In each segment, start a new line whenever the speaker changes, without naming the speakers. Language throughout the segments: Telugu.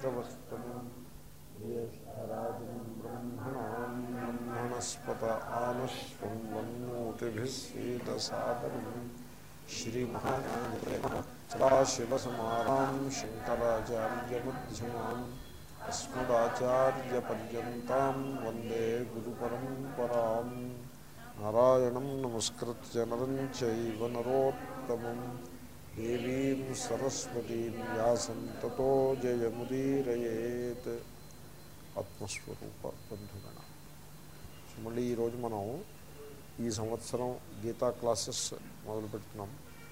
श्रवस्तमम् ज्येष्ठराजं ब्रह्मणां ब्रह्मणस्पत आनश्वन्वन्नोतिभिः सीदसादरं श्रीमहानाय सदाशिवसमारां शङ्कराचार्यमध्यमाम् अस्मदाचार्यपर्यन्तां वन्दे गुरुपरम्पराम् नारायणं नमस्कृत्य नरं चैव नरोत्तमम् దేవీం సరస్వతీం వ్యాసం తతో జయముదీరయేత్ ఆత్మస్వరూప బంధుగణ సో మళ్ళీ ఈరోజు మనం ఈ సంవత్సరం గీతా క్లాసెస్ మొదలు పెడుతున్నాం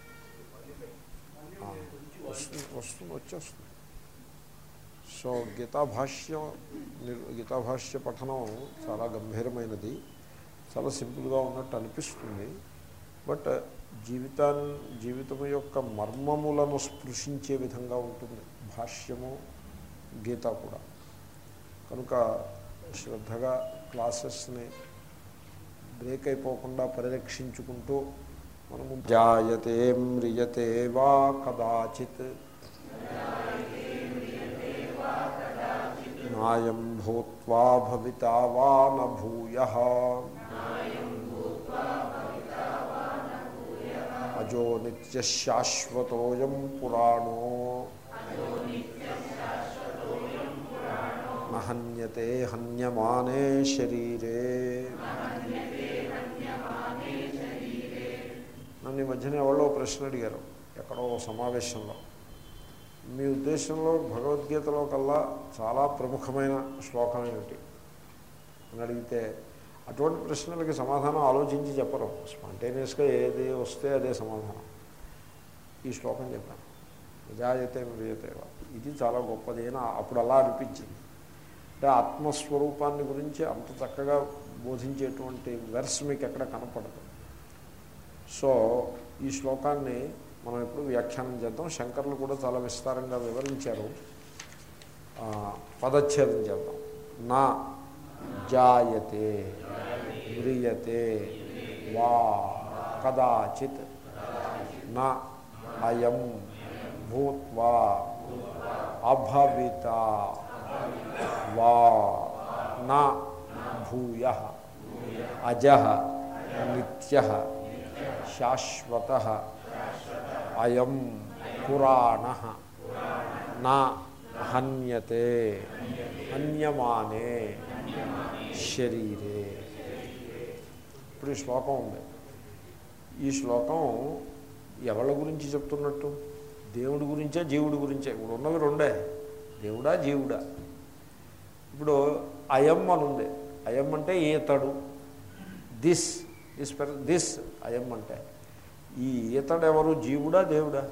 వస్తుంది వస్తుంది వచ్చేస్తుంది సో గీతాభాష్యం గీతాభాష్య పఠనం చాలా గంభీరమైనది చాలా సింపుల్గా ఉన్నట్టు అనిపిస్తుంది బట్ జీవితాన్ని జీవితం యొక్క మర్మములను స్పృశించే విధంగా ఉంటుంది భాష్యము గీత కూడా కనుక శ్రద్ధగా క్లాసెస్ని బ్రేక్ అయిపోకుండా పరిరక్షించుకుంటూ మనము జాయతే మ్రియతే వా కదాచిత్ నాయం భూత్వా భవితా వా నూయ అజో నిత్యశాశ్వతోయం పురాణో నహన్యతే హన్యమానే శరీరే నన్ను ఈ మధ్యన ఎవరో ప్రశ్న అడిగారు ఎక్కడో సమావేశంలో మీ ఉద్దేశంలో భగవద్గీతలో కల్లా చాలా ప్రముఖమైన శ్లోకం ఏమిటి అని అడిగితే అటువంటి ప్రశ్నలకి సమాధానం ఆలోచించి చెప్పరు స్పాంటేనియస్గా ఏది వస్తే అదే సమాధానం ఈ శ్లోకం చెప్పాను నిజాయతే మ్రియతేవా ఇది చాలా గొప్పది అని అప్పుడు అలా అనిపించింది అంటే ఆత్మస్వరూపాన్ని గురించి అంత చక్కగా బోధించేటువంటి వెర్స్ మీకు ఎక్కడ కనపడదు సో ఈ శ్లోకాన్ని మనం ఎప్పుడు వ్యాఖ్యానం చేద్దాం శంకర్లు కూడా చాలా విస్తారంగా వివరించారు పదచ్ఛేదం చేద్దాం నా జాయతే మ్రియతే వా కదాచిత్ నా అయం భూత్వా అభవిత వా నా భూయ అజ నిత్య శాశ్వత అయం పురాణ నా హన్యతే హన్యమానే శరీరే ఇప్పుడు ఈ శ్లోకం ఉంది ఈ శ్లోకం ఎవరి గురించి చెప్తున్నట్టు దేవుడి గురించే జీవుడి గురించే ఇప్పుడు ఉన్నవి రెండే దేవుడా జీవుడా ఇప్పుడు అయం అని ఉంది అయం అంటే ఈతడు దిస్ దిస్ పెర్ దిస్ అయం అంటే ఈ ఈతడు ఎవరు జీవుడా దేవుడా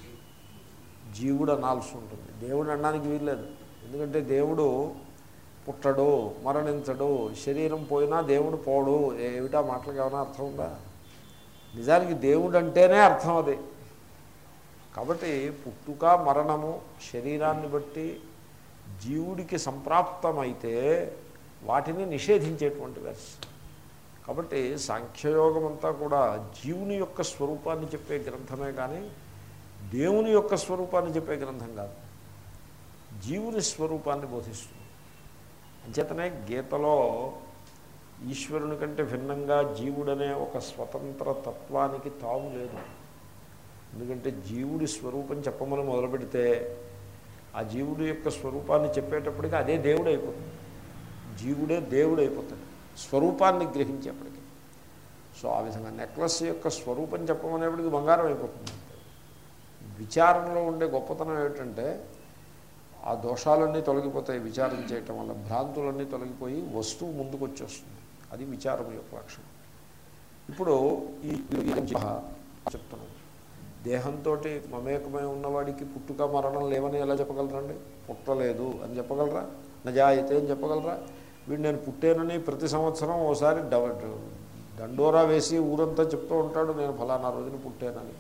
జీవుడు అనాల్సి ఉంటుంది దేవుడు అనడానికి వీల్లేదు ఎందుకంటే దేవుడు పుట్టడు మరణించడు శరీరం పోయినా దేవుడు పోడు ఏమిటా మాటలకు ఏమైనా అర్థం ఉందా నిజానికి దేవుడు అంటేనే అర్థం అది కాబట్టి పుట్టుక మరణము శరీరాన్ని బట్టి జీవుడికి సంప్రాప్తమైతే వాటిని నిషేధించేటువంటి వెర్స్ కాబట్టి సాంఖ్యయోగం అంతా కూడా జీవుని యొక్క స్వరూపాన్ని చెప్పే గ్రంథమే కానీ దేవుని యొక్క స్వరూపాన్ని చెప్పే గ్రంథం కాదు జీవుని స్వరూపాన్ని బోధిస్తుంది అంచేతనే గీతలో ఈశ్వరుని కంటే భిన్నంగా జీవుడనే ఒక స్వతంత్ర తత్వానికి తావు లేదు ఎందుకంటే జీవుడి స్వరూపం చెప్పమని మొదలుపెడితే ఆ జీవుడి యొక్క స్వరూపాన్ని చెప్పేటప్పటికి అదే దేవుడు అయిపోతుంది జీవుడే దేవుడు అయిపోతాడు స్వరూపాన్ని గ్రహించేప్పటికి సో ఆ విధంగా నెక్లెస్ యొక్క స్వరూపం చెప్పమనేప్పటికి బంగారం అయిపోతుంది విచారంలో ఉండే గొప్పతనం ఏమిటంటే ఆ దోషాలన్నీ తొలగిపోతాయి విచారం చేయటం వల్ల భ్రాంతులన్నీ తొలగిపోయి వస్తువు ముందుకు వచ్చేస్తుంది అది విచారం యొక్క లక్షణం ఇప్పుడు ఈ చెప్తున్నాం దేహంతో మమేకమై ఉన్నవాడికి పుట్టుక మరణం లేవని ఎలా చెప్పగలరండి పుట్టలేదు అని చెప్పగలరా నజాయితే అని చెప్పగలరా వీడు నేను పుట్టానని ప్రతి సంవత్సరం ఓసారి దండోరా వేసి ఊరంతా చెప్తూ ఉంటాడు నేను ఫలానా రోజున పుట్టానని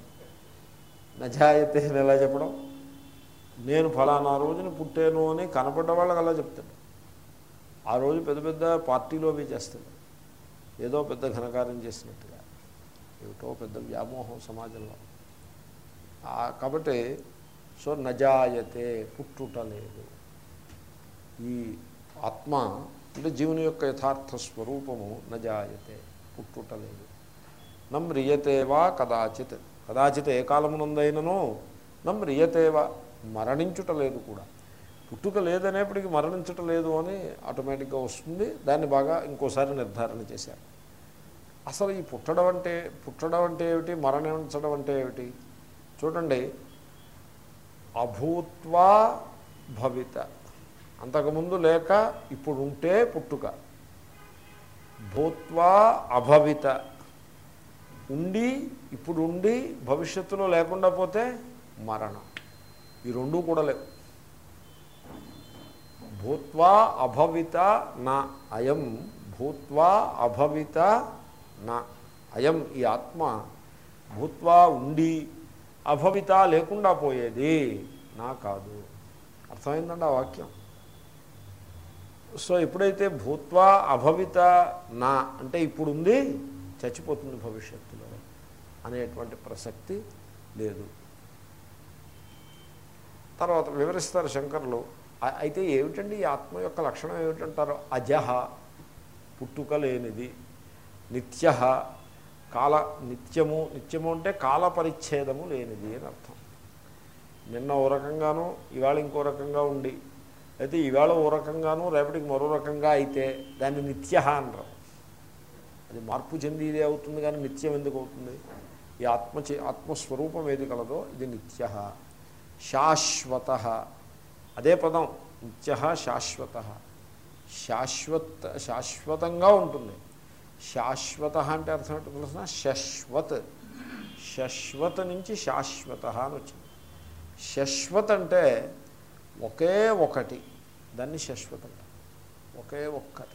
నజాయితే అని ఎలా చెప్పడం నేను ఫలానా రోజున పుట్టాను అని కనపడ్డ వాళ్ళకి అలా చెప్తాడు ఆ రోజు పెద్ద పెద్ద పార్టీలో అవి చేస్తాడు ఏదో పెద్ద ఘనకార్యం చేసినట్టుగా ఏమిటో పెద్ద వ్యామోహం సమాజంలో ఆ, కాబట్టి సో నజాయతే పుట్టుట లేదు ఈ ఆత్మ అంటే జీవుని యొక్క యథార్థ స్వరూపము నజాయతే పుట్టుటలేదు నమ్రియతే వా కదాచిత్ కదాచిత్ ఏ కాలమునందైనను నమ్రియతే వా మరణించుట లేదు కూడా పుట్టుక లేదనేప్పటికీ మరణించుట లేదు అని ఆటోమేటిక్గా వస్తుంది దాన్ని బాగా ఇంకోసారి నిర్ధారణ చేశారు అసలు ఈ పుట్టడం అంటే పుట్టడం అంటే ఏమిటి మరణించడం అంటే ఏమిటి చూడండి అభూత్వా భవిత అంతకుముందు లేక ఇప్పుడు ఉంటే పుట్టుక భూత్వా అభవిత ఉండి ఇప్పుడు ఉండి భవిష్యత్తులో లేకుండా పోతే మరణం ఈ రెండూ కూడా లేవు భూత్వా అభవిత నా అయం భూత్వా అభవిత నా అయం ఈ ఆత్మ భూత్వా ఉండి అభవిత లేకుండా పోయేది నా కాదు అర్థమైందండి ఆ వాక్యం సో ఎప్పుడైతే భూత్వా అభవిత నా అంటే ఇప్పుడు ఉంది చచ్చిపోతుంది భవిష్యత్తులో అనేటువంటి ప్రసక్తి లేదు తర్వాత వివరిస్తారు శంకర్లు అ- అయితే ఏమిటండి ఈ ఆత్మ యొక్క లక్షణం ఏమిటంటారు అజహ పుట్టుక లేనిది నిత్య కాల నిత్యము నిత్యము అంటే కాల పరిచ్ఛేదము లేనిది అని అర్థం నిన్న ఓ రకంగాను ఇవాళ ఇంకో రకంగా ఉండి అయితే ఇవాళ ఓ రకంగాను రేపటికి మరో రకంగా అయితే దాన్ని నిత్య అనరు అది మార్పు చెందిదే అవుతుంది కానీ నిత్యం ఎందుకు అవుతుంది ఈ ఆత్మ చే- ఆత్మస్వరూపం ఏది కలదో ఇది నిత్య శాశ్వత అదే పదం నిత్య శాశ్వత శాశ్వత శాశ్వతంగా ఉంటుంది శాశ్వత అంటే అర్థం ఏంటో తెలుసిన శశ్వత్ శశ్వత నుంచి శాశ్వత అని వచ్చింది శశ్వత్ అంటే ఒకే ఒకటి దాన్ని శశ్వత అంటారు ఒకే ఒక్కటి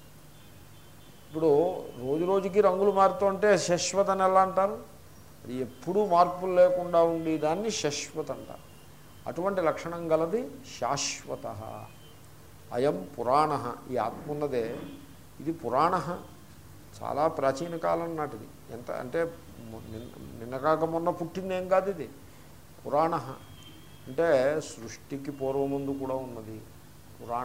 ఇప్పుడు రోజు రోజుకి రంగులు మారుతుంటే శశ్వత అని ఎలా అంటారు అది ఎప్పుడూ మార్పులు లేకుండా ఉండి దాన్ని శశ్వత అంటారు అటువంటి లక్షణం గలది శాశ్వత అయం పురాణ ఈ ఆత్మ ఉన్నదే ఇది పురాణ చాలా ప్రాచీన కాలం నాటిది ఎంత అంటే మొ- నిన్న- నిన్న కాక మొన్న పుట్టిందేం కాదు ఇది పురాణ అంటే సృష్టికి పూర్వముందు కూడా ఉన్నది పురాణ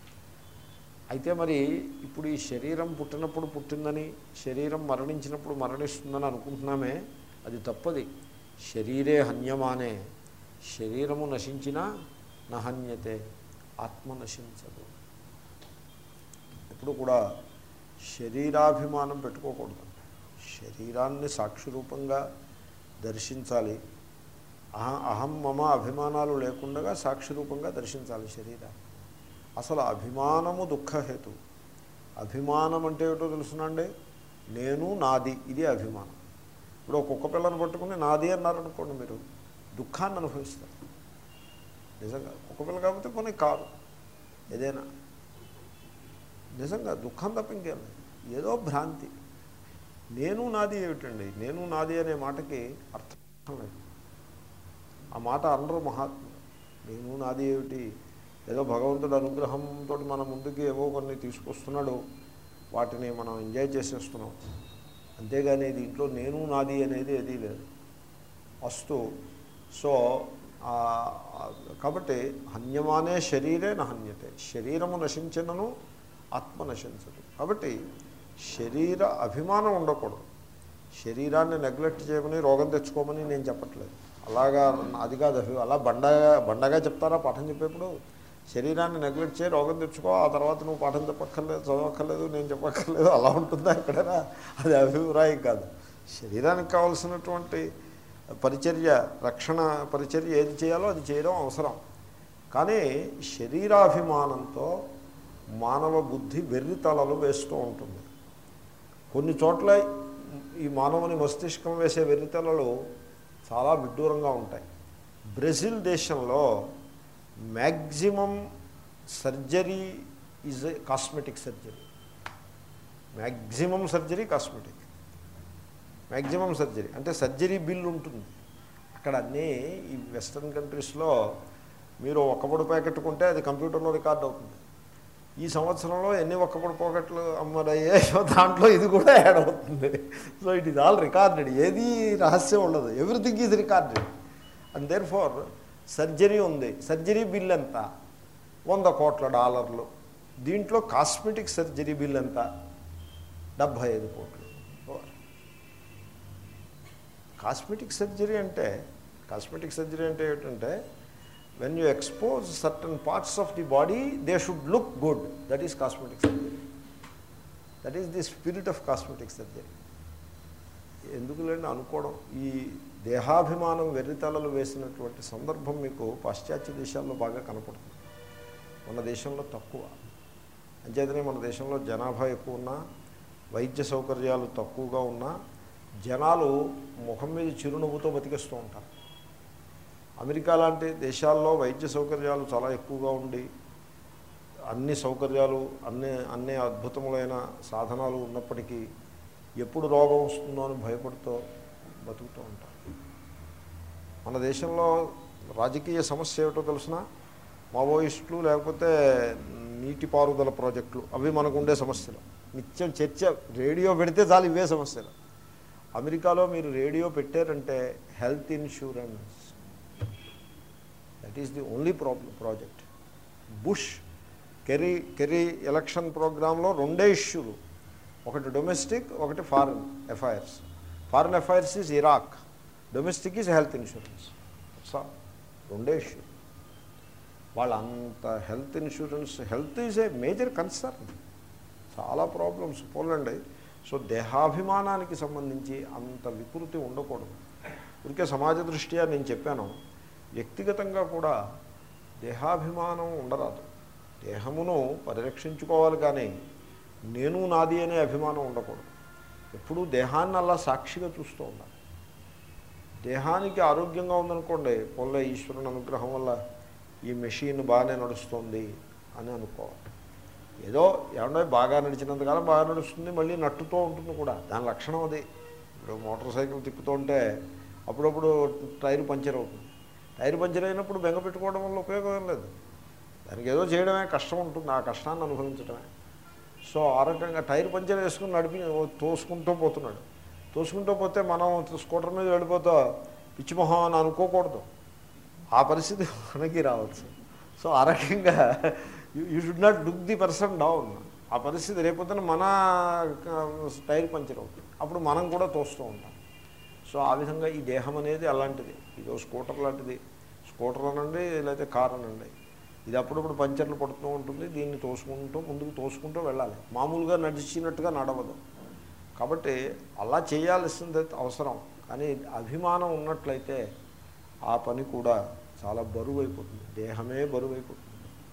అయితే మరి ఇప్పుడు ఈ శరీరం పుట్టినప్పుడు పుట్టిందని శరీరం మరణించినప్పుడు మరణిస్తుందని అనుకుంటున్నామే అది తప్పది శరీరే హన్యమానే శరీరము నశించినా నహన్యతే ఆత్మ నశించదు ఎప్పుడు కూడా శరీరాభిమానం పెట్టుకోకూడదు శరీరాన్ని సాక్షిరూపంగా దర్శించాలి అహ అహం మమ అభిమానాలు లేకుండా సాక్షిరూపంగా దర్శించాలి శరీరాన్ని అసలు అభిమానము దుఃఖహేతు అభిమానం అంటే ఏమిటో తెలుసునండి నేను నాది ఇది అభిమానం ఇప్పుడు ఒక కుక్క పిల్లని పట్టుకుని నాది అన్నారనుకోండి మీరు దుఃఖాన్ని అనుభవిస్తారు నిజంగా కుక్క పిల్ల కాకపోతే పోనీ కారు ఏదైనా నిజంగా దుఃఖం తప్ప ఇంకేం లేదు ఏదో భ్రాంతి నేను నాది ఏమిటండి నేను నాది అనే మాటకి అర్థం లేదు ఆ మాట అనరు మహాత్ములు నేను నాది ఏమిటి ఏదో భగవంతుడు అనుగ్రహంతో మన ముందుకి ఏవో కొన్ని తీసుకొస్తున్నాడు వాటిని మనం ఎంజాయ్ చేసేస్తున్నాం అంతేగాని దీంట్లో నేను నాది అనేది ఏదీ లేదు వస్తు సో ఆ, ఆ, కాబట్టి హన్యమానే శరీరే నహన్యతే శరీరము నశించినను ఆత్మ నశించదు కాబట్టి శరీర అభిమానం ఉండకూడదు శరీరాన్ని నెగ్లెక్ట్ చేయమని రోగం తెచ్చుకోమని నేను చెప్పట్లేదు అలాగా అది కాదు అభి అలా బండగా బండగా చెప్తారా పాఠం చెప్పేప్పుడు శరీరాన్ని నెగ్లెక్ట్ చేయి రోగం తెచ్చుకో ఆ తర్వాత నువ్వు పాఠం చెప్పక్కర్లేదు చదవక్కర్లేదు నేను చెప్పక్కర్లేదు అలా ఉంటుందా ఎక్కడైనా అది అభిప్రాయం కాదు శరీరానికి కావాల్సినటువంటి పరిచర్య రక్షణ పరిచర్య ఏది చేయాలో అది చేయడం అవసరం కానీ శరీరాభిమానంతో మానవ బుద్ధి వెర్రి తలలు వేస్తూ ఉంటుంది కొన్ని చోట్ల ఈ మానవుని మస్తిష్కం వేసే వెర్రితలలు చాలా విడ్డూరంగా ఉంటాయి బ్రెజిల్ దేశంలో maximum surgery is a cosmetic surgery maximum surgery cosmetic maximum surgery అంటే సర్జరీ బిల్ ఉంటుంది అక్కడ అన్నీ ఈ వెస్ట్రన్ కంట్రీస్లో మీరు ఒక్కపొడి ప్యాకెట్ కొంటే అది కంప్యూటర్లో రికార్డ్ అవుతుంది ఈ సంవత్సరంలో ఎన్ని ఒక్కపొడి పాకెట్లు అమ్మడయ్యాయో దాంట్లో ఇది కూడా యాడ్ అవుతుంది so it is all recorded ఏది రహస్యం ఉండదు everything is recorded and therefore surgery ఉంది సర్జరీ బిల్ ఎంత వంద కోట్ల డాలర్లు దీంట్లో కాస్మెటిక్ సర్జరీ బిల్ ఎంత డెబ్భై ఐదు కోట్లు కాస్మెటిక్ సర్జరీ అంటే కాస్మెటిక్ సర్జరీ అంటే ఏంటంటే when you expose certain parts of the body they should look good that is cosmetic surgery that is the spirit of cosmetic surgery ఎందుకులేండి అనుకోవడం ఈ దేహాభిమానం వెర్రితలలు వేసినటువంటి సందర్భం మీకు పాశ్చాత్య దేశాల్లో బాగా కనపడుతుంది మన దేశంలో తక్కువ అంచేతనే మన దేశంలో జనాభా ఎక్కువ ఉన్నా వైద్య సౌకర్యాలు తక్కువగా ఉన్నా జనాలు ముఖం మీద చిరునవ్వుతో బతికేస్తూ ఉంటారు అమెరికా లాంటి దేశాల్లో వైద్య సౌకర్యాలు చాలా ఎక్కువగా ఉండి అన్ని సౌకర్యాలు అన్ని అన్ని అద్భుతములైన సాధనాలు ఉన్నప్పటికీ ఎప్పుడు రోగం వస్తుందో అని భయపడుతూ బతుకుతూ ఉంటారు మన దేశంలో రాజకీయ సమస్య ఏమిటో తెలిసిన మావోయిస్టులు లేకపోతే నీటిపారుదల ప్రాజెక్టులు అవి మనకు ఉండే సమస్యలు నిత్యం చర్చ రేడియో పెడితే చాలు ఇవే సమస్యలు అమెరికాలో మీరు రేడియో పెట్టారంటే health insurance that is the only problem project Bush Kerry Kerry election ప్రోగ్రాంలో రెండే ఇష్యూలు ఒకటి డొమెస్టిక్ ఒకటి foreign affairs foreign affairs is Iraq domestic is health insurance so రెండే ఇష్యూ వాళ్ళంత health insurance health is a major concern చాలా ప్రాబ్లమ్స్ పోలండి సో దేహాభిమానానికి సంబంధించి అంత వికృతి ఉండకూడదు ఊరికే సమాజ దృష్ట్యా నేను చెప్పాను వ్యక్తిగతంగా కూడా దేహాభిమానం ఉండరాదు దేహమును పరిరక్షించుకోవాలి కానీ నేను నాది అనే అభిమానం ఉండకూడదు ఎప్పుడూ దేహాన్ని అలా సాక్షిగా చూస్తూ ఉండాలి దేహానికి ఆరోగ్యంగా ఉందనుకోండి పొల్ల ఈశ్వరుని అనుగ్రహం వల్ల ఈ మెషిన్ బాగానే నడుస్తుంది అని అనుకోవాలి ఏదో ఏమన్నా బాగా నడిచినంతకాలం బాగా నడుస్తుంది మళ్ళీ నట్టుతూ ఉంటుంది కూడా దాని లక్షణం అది ఇప్పుడు మోటార్ సైకిల్ తిప్పుతూ ఉంటే అప్పుడప్పుడు టైర్ పంచర్ అవుతుంది టైర్ పంచర్ అయినప్పుడు బెంగ పెట్టుకోవడం వల్ల ఉపయోగం ఏం లేదు దానికి ఏదో చేయడమే కష్టం ఉంటుంది ఆ కష్టాన్ని అనుభవించడమే సో ఆ రకంగా టైర్ పంచర్ వేసుకుని నడిపి తోసుకుంటూ పోతున్నాడు తోసుకుంటూ పోతే మనం స్కూటర్ మీద వెళ్ళిపోతా పిచ్చిమొహం అని అనుకోకూడదు ఆ పరిస్థితి మనకి రావచ్చు సో ఆ రకంగా you should not look the person down ఆ పరిస్థితి రేపొద్దున మన టైర్ పంచర్ అవుతుంది అప్పుడు మనం కూడా తోస్తూ ఉంటాం సో ఆ విధంగా ఈ దేహం అనేది అలాంటిది ఇదో స్కూటర్ లాంటిది స్కూటర్ అనండి లేకపోతే కార్ అనండి ఇది అప్పుడప్పుడు పంచర్లు పడుతూ ఉంటుంది దీన్ని తోసుకుంటూ ముందుకు తోసుకుంటూ వెళ్ళాలి మామూలుగా నడిచినట్టుగా నడవదు కాబట్టి అలా చేయాల్సింది అవసరం కానీ అభిమానం ఉన్నట్లయితే ఆ పని కూడా చాలా బరువు అయిపోతుంది దేహమే బరువు అయిపోతుంది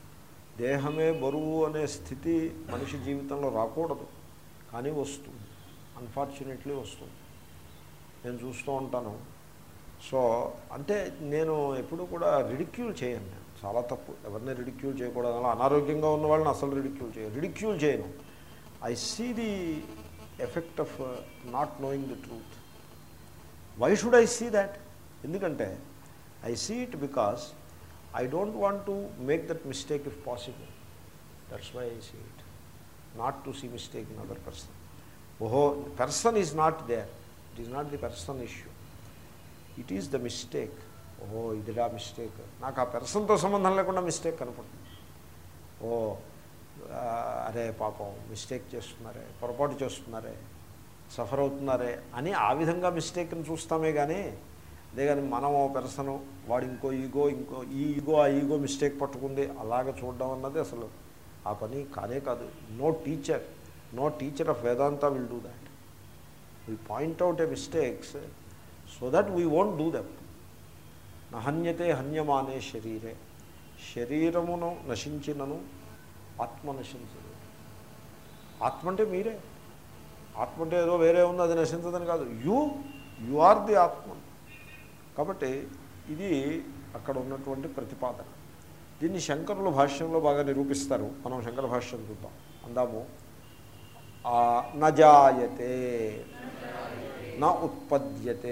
దేహమే బరువు అనే స్థితి మనిషి జీవితంలో రాకూడదు కానీ వస్తుంది అన్ఫార్చునేట్లీ వస్తుంది నేను చూస్తూ ఉంటాను సో అంటే నేను ఎప్పుడు కూడా రిడిక్యూల్ చేయను నేను చాలా తప్పు ఎవరిని రిడిక్యూల్ చేయకూడదు అలా అనారోగ్యంగా ఉన్న వాళ్ళని అసలు రిడిక్యూల్ చేయను రిడిక్యూల్ చేయను I see the effect of not knowing the truth why should I see that ఎందుకంటే I see it because I don't want to make that mistake if possible that's why I see it not to see mistake in other person ఓహో person is not there it is not the person issue it is the mistake ఓహో ఇదిరా మిస్టేక్ నాకు ఆ పెర్సన్తో సంబంధం లేకుండా మిస్టేక్ కనపడుతుంది ఓ ఆ, అరే పాపం మిస్టేక్ చేస్తున్నారే పొరపాటు చేస్తున్నారే సఫర్ అవుతున్నారే అని ఆ విధంగా మిస్టేక్ని చూస్తామే కానీ అదే కానీ మనం ఓ పెర్సను వాడు ఇంకో ఈగో ఇంకో ఈ ఈగో ఆ ఈగో మిస్టేక్ పట్టుకుంది అలాగ చూడడం అన్నది అసలు ఆ పని కానే కాదు no teacher no teacher of Vedanta will do that will point out a mistakes so that we won't do them నహన్యతే హన్యమానే శరీరే శరీరమును నశించినను ఆత్మ నశించదు ఆత్మ అంటే మీరే ఆత్మ అంటే ఏదో వేరే ఉంది అది నశించదని కాదు యు యు ఆర్ ది ఆత్మ కాబట్టి ఇది అక్కడ ఉన్నటువంటి ప్రతిపాదన దీన్ని శంకరుల భాష్యంలో బాగా నిరూపిస్తారు మనం శంకర భాష్యం చూద్దాం అందాము ఆ నజాయతే నా ఉత్పద్యతే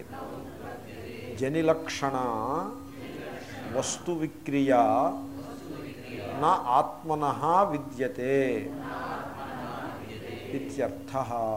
జనిలక్షణ వస్తు విక్రియ నా ఆత్మన విద్యతే ఇత్యర్థ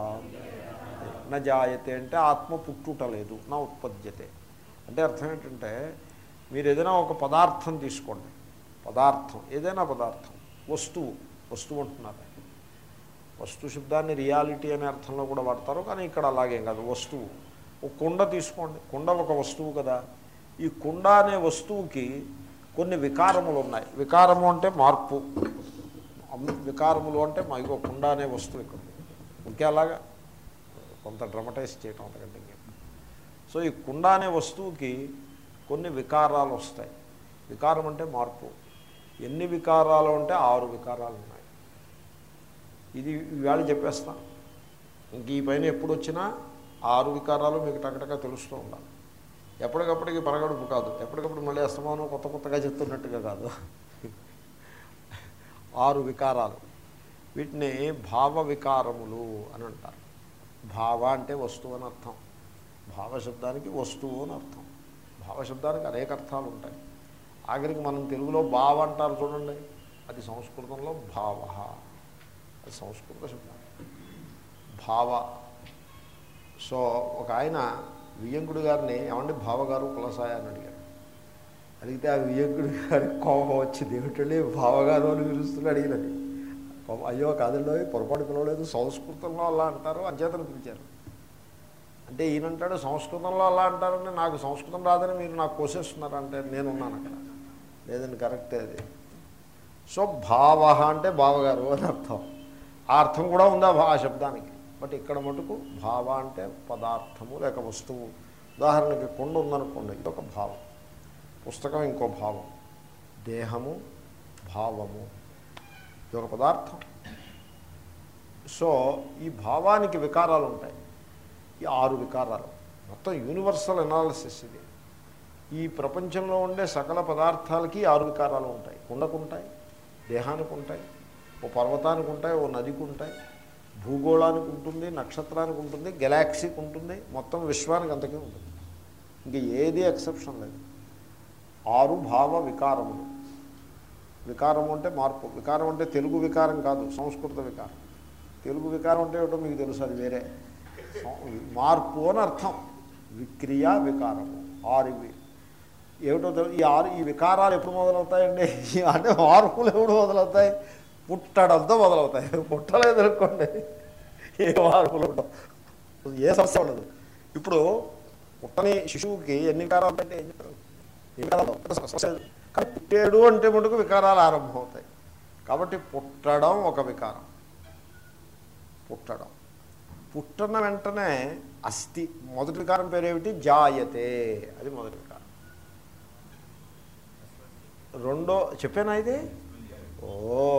న జాయతే అంటే ఆత్మ పుట్టుట లేదు నా ఉత్పద్యతే అంటే అర్థం ఏంటంటే మీరు ఏదైనా ఒక పదార్థం తీసుకోండి పదార్థం ఏదైనా పదార్థం వస్తువు వస్తువు అంటున్నారు వస్తు శబ్దాన్ని రియాలిటీ అనే అర్థంలో కూడా వాడతారు కానీ ఇక్కడ అలాగేం కాదు వస్తువు ఒక కుండ తీసుకోండి కుండ ఒక వస్తువు కదా ఈ కుండ అనే వస్తువుకి కొన్ని వికారములు ఉన్నాయి వికారము అంటే మార్పు అమ్- వికారములు అంటే మా ఇగో కుండ అనే వస్తువు ఇక్కడ ఉంది. ఇంకే అలాగా కొంత డ్రమటైజ్ చేయటం అంతకంటే ఇంకేం. సో ఈ కుండ అనే వస్తువుకి కొన్ని వికారాలు వస్తాయి వికారం అంటే మార్పు ఎన్ని వికారాలు అంటే ఆరు వికారాలు ఉన్నాయి ఇది ఇవాళ చెప్పేస్తా ఇంక ఈ పైన ఎప్పుడు వచ్చినా ఆరు వికారాలు మీకు టకటగా తెలుస్తూ ఉండాలి ఎప్పటికప్పటికి పరగడుపు కాదు ఎప్పటికప్పుడు మళ్ళీ అస్తమానం కొత్త కొత్తగా చెప్తున్నట్టుగా కాదు ఆరు వికారాలు వీటిని భావ వికారములు అని అంటారు భావ అంటే వస్తువు అని అర్థం భావశబ్దానికి వస్తువు అని అర్థం భావశబ్దానికి అనేక అర్థాలు ఉంటాయి ఆఖరికి మనం తెలుగులో భావ అంటారు చూడండి అది సంస్కృతంలో భావ అది సంస్కృత శబ్దం భావ సో ఒక ఆయన వియ్యంకుడు గారిని ఏమండి భావగారు కులసాయ అని అడిగారు అడిగితే ఆ వియ్యంకుడు గారి కోపం వచ్చింది ఏమిటండి భావగారు అని పిలుస్తున్నా అడిగినది కోపం, అయ్యో కాదండి పొరపాటు పిలవలేదు సంస్కృతంలో అలా అంటారు అధ్యతను పిలిచారు అంటే ఈయనంటాడు సంస్కృతంలో అలా అంటారని నాకు సంస్కృతం రాదని మీరు నాకు కోసేస్తున్నారంటే నేనున్నాను అక్కడ లేదండి కరెక్టే అది సో భావ అంటే బావగారు అని అర్థం ఆ అర్థం కూడా ఉందా భా- ఆ శబ్దానికి బట్ ఇక్కడ మటుకు భావ అంటే పదార్థము లేక వస్తువు ఉదాహరణకి కొండ ఉందనుకోండి ఇది ఒక భావం పుస్తకం ఇంకో భావం దేహము భావము ఇది ఒక పదార్థం సో ఈ భావానికి వికారాలు ఉంటాయి ఈ ఆరు వికారాలు మొత్తం యూనివర్సల్ ఎనాలిసిస్ ఇది ఈ ప్రపంచంలో ఉండే సకల పదార్థాలకి ఆరు వికారాలు ఉంటాయి కుండకు ఉంటాయి దేహానికి ఉంటాయి ఓ పర్వతానికి ఉంటాయి ఓ నదికి ఉంటాయి భూగోళానికి ఉంటుంది నక్షత్రానికి ఉంటుంది గెలాక్సీకి ఉంటుంది మొత్తం విశ్వానికి అంతకీ ఉంటుంది ఇంక ఏది ఎక్సెప్షన్ లేదు ఆరు భావ వికారములు వికారము అంటే మార్పు వికారం అంటే తెలుగు వికారం కాదు సంస్కృత వికారం తెలుగు వికారం అంటే ఏమిటో మీకు తెలుసు అది వేరే మార్పు అని అర్థం విక్రియ వికారము ఆరు ఇవి ఏమిటో తెలు- ఈ ఆరు ఈ వికారాలు ఎప్పుడు మొదలవుతాయండి ఈ అంటే మార్పులు ఎప్పుడు మొదలవుతాయి పుట్టడంతో మొదలవుతాయి పుట్టలేదు అనుకోండి ఏ మార్పులు ఉండవు ఏ సమస్య ఉండదు ఇప్పుడు పుట్టని శిశువుకి ఎన్ని వికారాలు ఉంటాయంటే ఏం చెప్తారు ఏ వికారాలు ఉండవు. సమస్య లేదు. కానీ పుట్టాడు అంటే మటుకు వికారాలు ఆరంభమవుతాయి కాబట్టి పుట్టడం ఒక వికారం పుట్టడం పుట్టిన వెంటనే అస్థి మొదటి వికారం పేరేమిటి జాయతే అది మొదటి వికారం రెండో చెప్పానా ఇది ఓ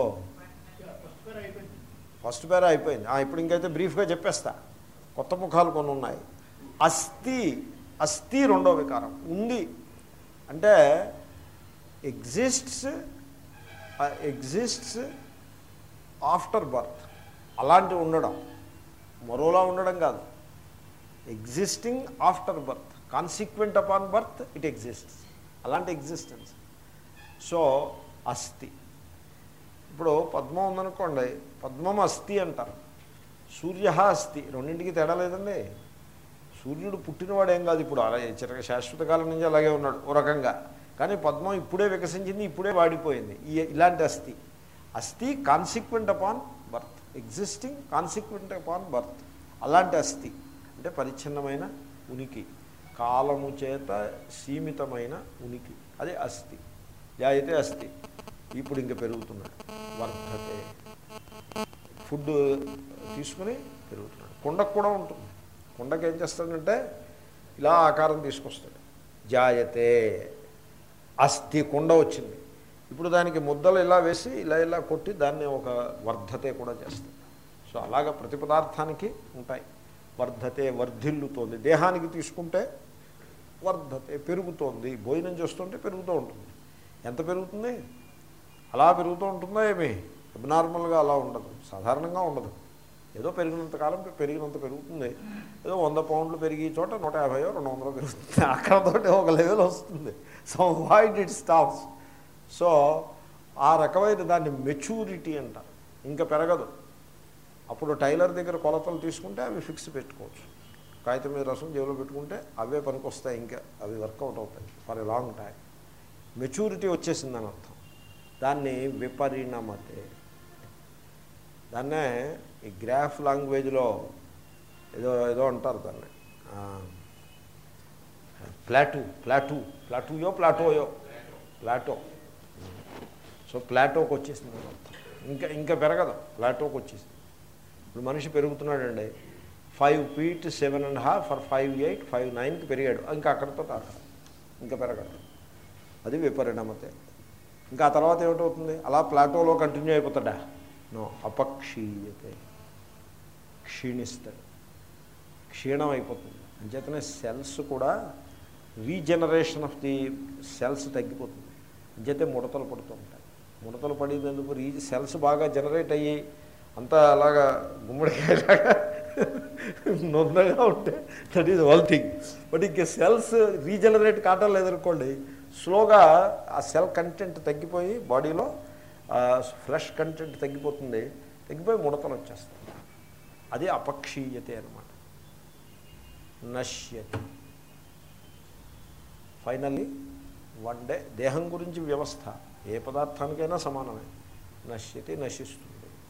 ఫస్ట్ పేర అయిపోయింది ఆ, ఇప్పుడు ఇంకైతే బ్రీఫ్గా చెప్పేస్తా కొత్త ముఖాలు కొన్ని ఉన్నాయి అస్థి అస్థి రెండో వికారం ఉంది అంటే ఎగ్జిస్ట్స్ ఎగ్జిస్ట్స్ ఆఫ్టర్ బర్త్ అలాంటి ఉండడం మరోలా ఉండడం కాదు existing after birth consequent upon birth it exists అలాంటి ఎగ్జిస్టెన్స్ సో అస్థి ఇప్పుడు పద్మం ఉందనుకోండి పద్మం అస్థి అంటారు సూర్య అస్థి రెండింటికి తేడా లేదండి సూర్యుడు పుట్టినవాడు ఏం కాదు ఇప్పుడు అలా చిరక శాశ్వత కాలం నుంచి అలాగే ఉన్నాడు ఓ రకంగా కానీ పద్మం ఇప్పుడే వికసించింది ఇప్పుడే వాడిపోయింది ఈ ఇలాంటి అస్థి అస్థి consequent upon birth existing consequent upon birth అలాంటి అస్థి అంటే పరిచ్ఛిన్నమైన ఉనికి కాలము చేత సీమితమైన ఉనికి అదే అస్థి అయితే అస్థి ఇప్పుడు ఇంక పెరుగుతున్నాడు వర్ధతే ఫుడ్ తీసుకుని పెరుగుతున్నాడు కుండకు కూడా ఉంటుంది కుండకి ఏం చేస్తాడంటే ఇలా ఆకారం తీసుకొస్తాడు జాయతే అస్థి కుండ వచ్చింది ఇప్పుడు దానికి ముద్దలు ఇలా వేసి ఇలా ఇలా కొట్టి దాన్ని ఒక వర్ధతే కూడా చేస్తాడు సో అలాగ ప్రతి పదార్థానికి ఉంటాయి వర్ధతే వర్ధిల్లుతోంది దేహానికి తీసుకుంటే వర్ధతే పెరుగుతోంది భోజనం చేస్తుంటే పెరుగుతూ ఉంటుంది ఎంత పెరుగుతుంది అలా పెరుగుతూ ఉంటుందా ఏమి అబ్నార్మల్గా అలా ఉండదు సాధారణంగా ఉండదు ఏదో పెరిగినంత కాలం పెరిగినంత పెరుగుతుంది ఏదో వంద పౌండ్లు పెరిగి చోట నూట యాభై రెండు వందలు పెరుగుతుంది అక్కడతోటి ఒక లెవెల్ వస్తుంది so wide it stops so ఆ రకమైన దాన్ని మెచ్యూరిటీ అంటారు ఇంకా పెరగదు అప్పుడు టైలర్ దగ్గర కొలతలు తీసుకుంటే అవి ఫిక్స్ పెట్టుకోవచ్చు కాగితం మీద రసం జేబులో పెట్టుకుంటే అవే పనికొస్తాయి ఇంకా అవి వర్కౌట్ అవుతాయి for a long time maturity వచ్చేసిందని అర్థం దాన్ని విపరిణమతే దాన్నే ఈ గ్రాఫ్ లాంగ్వేజ్లో ఏదో ఏదో అంటారు దాన్ని ఆ, ప్లాటూ ప్లాటూ ప్లాటూయో ప్లాటోయో ప్లాటో సో ప్లాటోకి వచ్చేసింది అని అర్థం ఇంకా ఇంకా పెరగదు ప్లాటోకి వచ్చేసింది ఇప్పుడు మనిషి పెరుగుతున్నాడండి five feet seven and half for five eight five నైన్కి పెరిగాడు ఇంకా అక్కడితో అక్కడ ఇంకా పెరగడు అది విపరిణమతే ఇంకా ఆ తర్వాత ఏమిటవుతుంది అలా ప్లాటోలో కంటిన్యూ అయిపోతాడా నో అపక్షీయతే క్షీణిస్తాడు క్షీణం అయిపోతుంది అంచేతనే సెల్స్ కూడా రీజనరేషన్ ఆఫ్ ది సెల్స్ తగ్గిపోతుంది అంచేతే ముడతలు పడుతూ ఉంటాయి ముడతలు పడేందుకు రీ సెల్స్ బాగా జనరేట్ అయ్యి అంతా అలాగా గుమ్మడికాయలాగా నొందగా ఉంటే that is one thing but ఇంక సెల్స్ రీజనరేట్ కావటం లేదనుకోండి స్లోగా ఆ సెల్ కంటెంట్ తగ్గిపోయి బాడీలో ఫ్లష్ కంటెంట్ తగ్గిపోతుంది తగ్గిపోయి ముడతలు వచ్చేస్తాయి అది అపక్షీయతే అనమాట నశ్యతి ఫైనల్లీ వన్ డే దేహం గురించి వ్యవస్థ ఏ పదార్థానికైనా సమానమే నశ్యతి నశిస్తుంది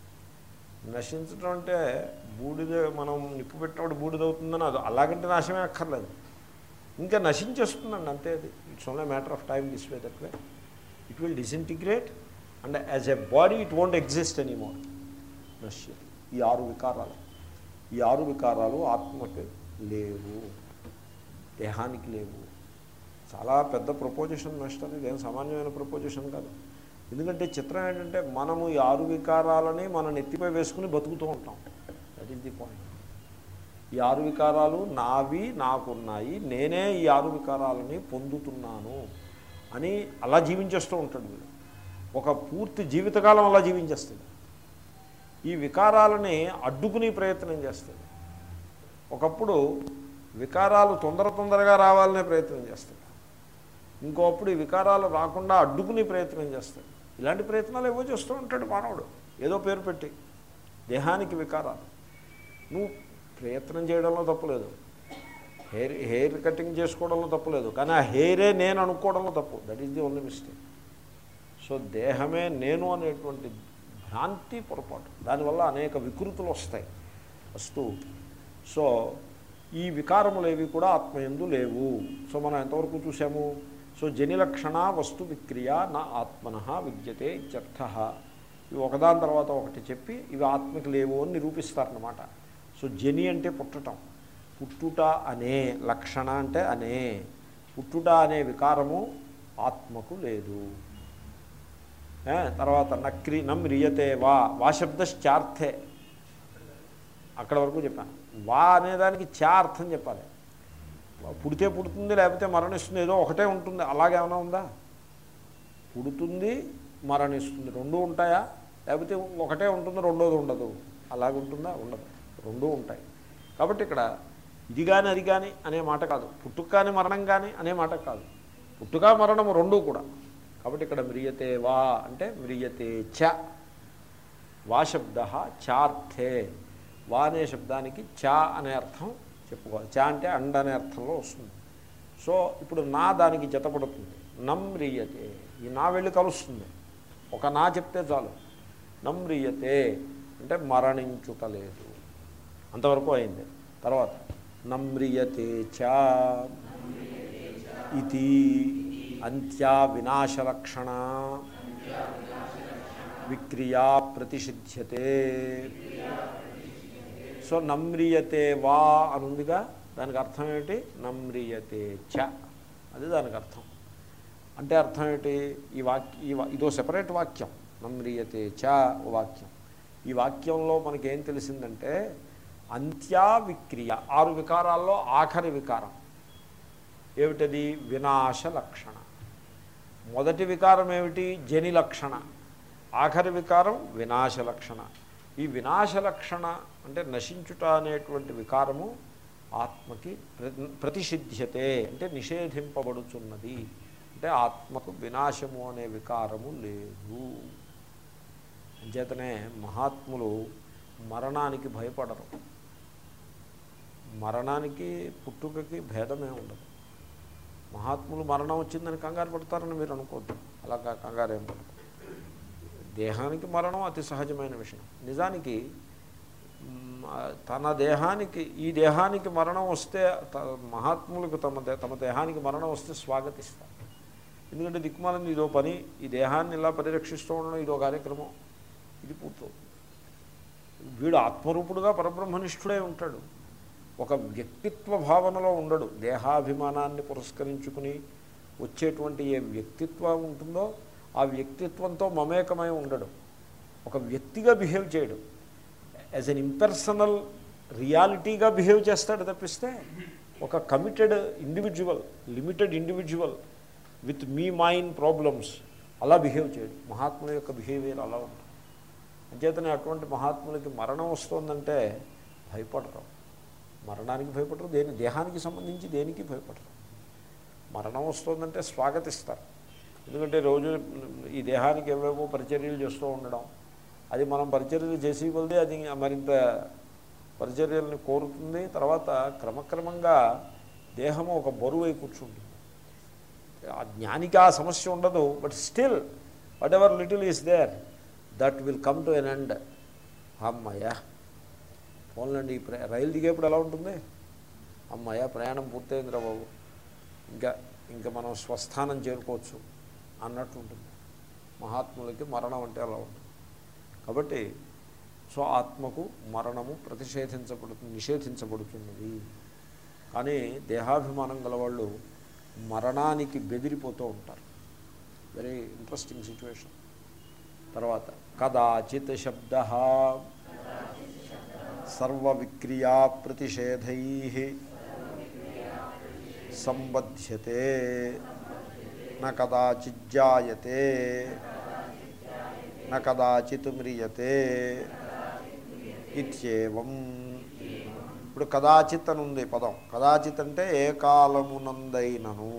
నశించడం అంటే బూడిద మనం నిప్పు పెట్టినప్పుడు బూడిదవుతుందని అది అలాగంటే నాశమే అక్కర్లేదు ఇంకా నశించేస్తుందండి అంతే అది it's only matter of time this way that way it will disintegrate and as a body it won't exist anymore నశ్యతి ఈ ఆరు వికారాలు ఈ ఆరు వికారాలు ఆత్మకు లేవు దేహానికి లేవు చాలా పెద్ద ప్రపోజిషన్ నష్టం ఇదేం సామాన్యమైన ప్రపోజిషన్ కాదు ఎందుకంటే చిత్రం ఏంటంటే మనము ఈ ఆరు వికారాలని మన నెత్తిపై వేసుకుని బతుకుతూ ఉంటాం దట్ ఈస్ ది పాయింట్ ఈ ఆరు వికారాలు నావి నాకున్నాయి నేనే ఈ ఆరు వికారాలని పొందుతున్నాను అని అలా జీవించేస్తూ ఉంటాడు వీడు ఒక పూర్తి జీవితకాలం అలా జీవించేస్తాడు ఈ వికారాలని అడ్డుకుని ప్రయత్నం చేస్తాడు ఒకప్పుడు వికారాలు తొందర తొందరగా రావాలనే ప్రయత్నం చేస్తాడు ఇంకోప్పుడు ఈ వికారాలు రాకుండా అడ్డుకుని ప్రయత్నం చేస్తాడు ఇలాంటి ప్రయత్నాలు ఏవో చేస్తూ ఉంటాడు మానవుడు ఏదో పేరు పెట్టి దేహానికి వికారాలు నువ్వు ప్రయత్నం చేయడంలో తప్పులేదు హెయిర్ హెయిర్ కటింగ్ చేసుకోవడంలో తప్పులేదు కానీ ఆ హెయిరే నేను అనుకోవడంలో తప్పు that is the only mistake so దేహమే నేను అనేటువంటి భ్రాంతి పొరపాటు దానివల్ల అనేక వికృతులు వస్తాయి వస్తూ సో ఈ వికారములేవి కూడా ఆత్మయందు లేవు సో మనం ఎంతవరకు చూసాము సో జనిలక్షణ వస్తు విక్రియ నా ఆత్మన విద్యతే ఇత్యర్థ ఇవి ఒకదాని తర్వాత ఒకటి చెప్పి ఇవి ఆత్మకి లేవు అని నిరూపిస్తారనమాట సో జని అంటే పుట్టటం పుట్టుట అనే లక్షణ అంటే అనే పుట్టుట అనే వికారము ఆత్మకు లేదు ఏ, తర్వాత నక్రి నమ్రియతే వా వా శబ్దశ్చార్థే అక్కడ వరకు చెప్పాను వా అనేదానికి చా అర్థం చెప్పాలి పుడితే పుడుతుంది లేకపోతే మరణిస్తుంది ఏదో ఒకటే ఉంటుంది అలాగేమైనా ఉందా పుడుతుంది మరణిస్తుంది రెండు ఉంటాయా లేకపోతే ఒకటే ఉంటుంది రెండోది ఉండదు అలాగుంటుందా ఉండదు రెండూ ఉంటాయి కాబట్టి ఇక్కడ ఇది కానీ అది కానీ అనే మాట కాదు పుట్టుక కానీ మరణం కానీ అనే మాట కాదు పుట్టుక మరణం రెండూ కూడా కాబట్టి ఇక్కడ మ్రియతే వా అంటే మ్రియతే చ వా శబ్ద చార్థే వా అనే శబ్దానికి చా అనే అర్థం చెప్పుకోవాలి చా అంటే అండ్ అనే అర్థంలో వస్తుంది సో ఇప్పుడు నా దానికి జతపడుతుంది నమ్రియతే ఈ నా వెళ్ళి కలుస్తుంది ఒక నా చెప్తే చాలు నమ్రియతే అంటే మరణించుటలేదు అంతవరకు అయింది తర్వాత నమ్రియతే చ ఇది అంత్యా వినాశలక్షణ విక్రియా ప్రతిషిధ్యతే సో నమ్రియతే వా అని ఉందిగా దానికి అర్థం ఏమిటి నమ్రియతే చ అది దానికి అర్థం అంటే అర్థం ఏంటి ఈ వాక్య ఈ వా- ఇదో సెపరేట్ వాక్యం నమ్రియతే చ ఓ వాక్యం ఈ వాక్యంలో మనకేం తెలిసిందంటే అంత్యా విక్రియ ఆరు వికారాల్లో ఆఖరి వికారం ఏమిటది వినాశ లక్షణ మొదటి వికారం ఏమిటి జని లక్షణ ఆఖరి వికారం వినాశ లక్షణ ఈ వినాశ లక్షణ అంటే నశించుట అనేటువంటి వికారము ఆత్మకి ప్ర- ప్రతిషిధ్యతే అంటే నిషేధింపబడుచున్నది అంటే ఆత్మకు వినాశము అనే వికారము లేదు అంచేతనే మహాత్ములు మరణానికి భయపడరు మరణానికి పుట్టుకకి భేదమే ఉండదు మహాత్ములు మరణం వచ్చిందని కంగారు పడతారని మీరు అనుకోవద్దు అలా కా- కంగారు ఏం పడదు దేహానికి మరణం అతి సహజమైన విషయం నిజానికి మ్, ఆ, తన దేహానికి ఈ దేహానికి మరణం వస్తే త- మహాత్ములకు తమ దే- తమ దేహానికి మరణం వస్తే స్వాగతిస్తారు ఎందుకంటే దిక్కుమాలని ఇదో పని ఈ దేహాన్ని ఇలా పరిరక్షిస్తూ ఉండడం ఇదో కార్యక్రమం ఇది పూర్తవుతుంది వీడు ఆత్మరూపుడుగా పరబ్రహ్మనిష్ఠుడే ఉంటాడు ఒక వ్యక్తిత్వ భావనలో ఉండడు దేహాభిమానాన్ని పురస్కరించుకుని వచ్చేటువంటి ఏ వ్యక్తిత్వం ఉంటుందో ఆ వ్యక్తిత్వంతో మమేకమై ఉండడు ఒక వ్యక్తిగా బిహేవ్ చేయడు యాజ్ అన్ ఇంపర్సనల్ రియాలిటీగా బిహేవ్ చేస్తాడు తప్పిస్తే ఒక committed individual limited individual with me mind problems అలా బిహేవ్ చేయడు మహాత్ముల యొక్క బిహేవియర్ అలా ఉంటుంది అంచేతనే అటువంటి మహాత్ములకి మరణం వస్తుందంటే భయపడరు మరణానికి భయపడరు దేని దేహానికి సంబంధించి దేనికి భయపడరు మరణం వస్తుందంటే స్వాగతిస్తారు ఎందుకంటే రోజు ఈ దేహానికి ఏవేవో పరిచర్యలు చేస్తూ ఉండడం అది మనం పరిచర్యలు చేసి కొలిది అది మరింత పరిచర్యల్ని కోరుతుంది తర్వాత క్రమక్రమంగా దేహము ఒక బరువు అయి కూర్చుంటుంది ఆ జ్ఞానికి ఆ సమస్య ఉండదు but still whatever little is there that will come to an end అమ్మయ్య పోన్లండి ఈ ప్రయా రైలు దిగేప్పుడు ఎలా ఉంటుంది అమ్మయ్య ప్రయాణం పూర్తయిందిరా బాబు ఇంకా ఇంకా మనం స్వస్థానం చేరుకోవచ్చు అన్నట్టు ఉంటుంది మహాత్ములకి మరణం అంటే అలా ఉంటుంది కాబట్టి సో ఆత్మకు మరణము ప్రతిషేధించబడుతుంది నిషేధించబడుతున్నది కానీ దేహాభిమానం గలవాళ్ళు మరణానికి బెదిరిపోతూ ఉంటారు వెరీ ఇంట్రెస్టింగ్ సిచ్యువేషన్ తర్వాత కదాచిత్ శబ్ద సర్వవిక్రియా ప్రతిషేధై సంబధ్యతే న కదాచిజ్జాయతే న కదాచిత్ మ్రియతే ఇత్యేవం ఇప్పుడు కదాచిత్ అని ఉంది పదం కదాచిత్ అంటే ఏ కాలమునందైనను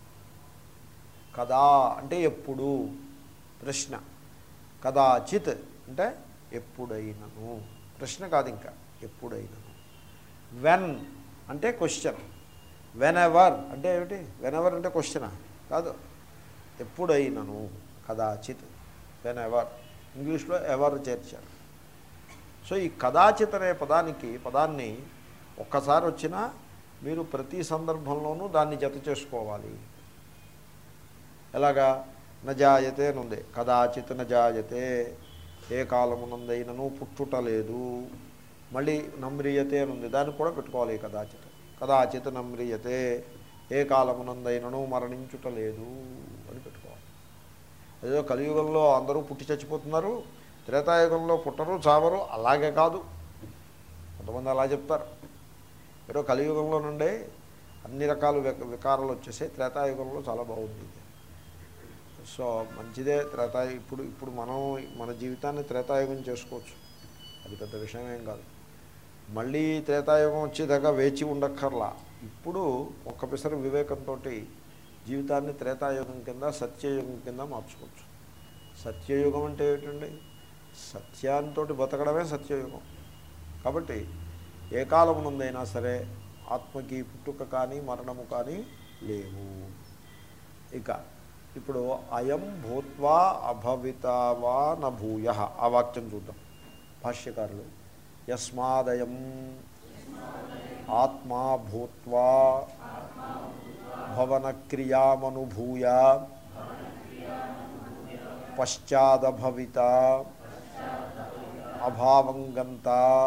కదా అంటే ఎప్పుడు ప్రశ్న కదాచిత్ అంటే ఎప్పుడైనను ప్రశ్న కాదు ఇంకా ఎప్పుడైనను వెన్ అంటే క్వశ్చన్ వెన్ ఎవర్ అంటే ఏమిటి వెన్ ఎవర్ అంటే క్వశ్చనా కాదు ఎప్పుడైనను కదాచిత్ వెన్ ఎవర్ ఇంగ్లీష్లో ఎవర్ చేర్చారు సో ఈ కదాచిత్ అనే పదానికి పదాన్ని ఒక్కసారి వచ్చినా మీరు ప్రతి సందర్భంలోనూ దాన్ని జత చేసుకోవాలి ఎలాగా నజాయతే అని ఉంది కదాచిత్ నజాయతే ఏ కాలమునందైనను పుట్టుట లేదు మళ్ళీ నమ్రియతే అని ఉంది దాన్ని కూడా పెట్టుకోవాలి ఈ కదాచిత్ కదాచిత్ నమ్రియతే ఏ కాలమునందైనను మరణించుట లేదు అని పెట్టుకోవాలి ఏదో కలియుగంలో అందరూ పుట్టి చచ్చిపోతున్నారు త్రేతాయుగంలో పుట్టరు చావరు అలాగే కాదు కొంతమంది అలా చెప్తారు ఏదో కలియుగంలో నుండే అన్ని రకాల విక- వికారాలు వచ్చేసాయి త్రేతాయుగంలో చాలా బాగుంది సో మంచిదే త్రేతాయు ఇప్పుడు ఇప్పుడు మనం మన జీవితాన్ని త్రేతాయుగం చేసుకోవచ్చు అది పెద్ద విషయం ఏం కాదు మళ్ళీ త్రేతాయుగం వచ్చేదాకా వేచి ఉండక్కర్లా ఇప్పుడు ఒక్క పిసరు వివేకంతో జీవితాన్ని త్రేతాయుగం కింద సత్యయుగం కింద మార్చుకోవచ్చు సత్యయుగం అంటే ఏమిటండి సత్యాంతో బతకడమే సత్యయుగం కాబట్టి ఏ కాలమునందైనా సరే ఆత్మకి పుట్టుక కానీ మరణము కానీ లేవు ఇక ఇప్పుడు అయం భూత్వా అభవితా వా నభూయ ఆ వాక్యం చూద్దాం భాష్యకారులు యస్మాదయం ఆత్మా భూత్వా భవనక్రియామనుభూయ పశ్చాదభవిత అభావంగంత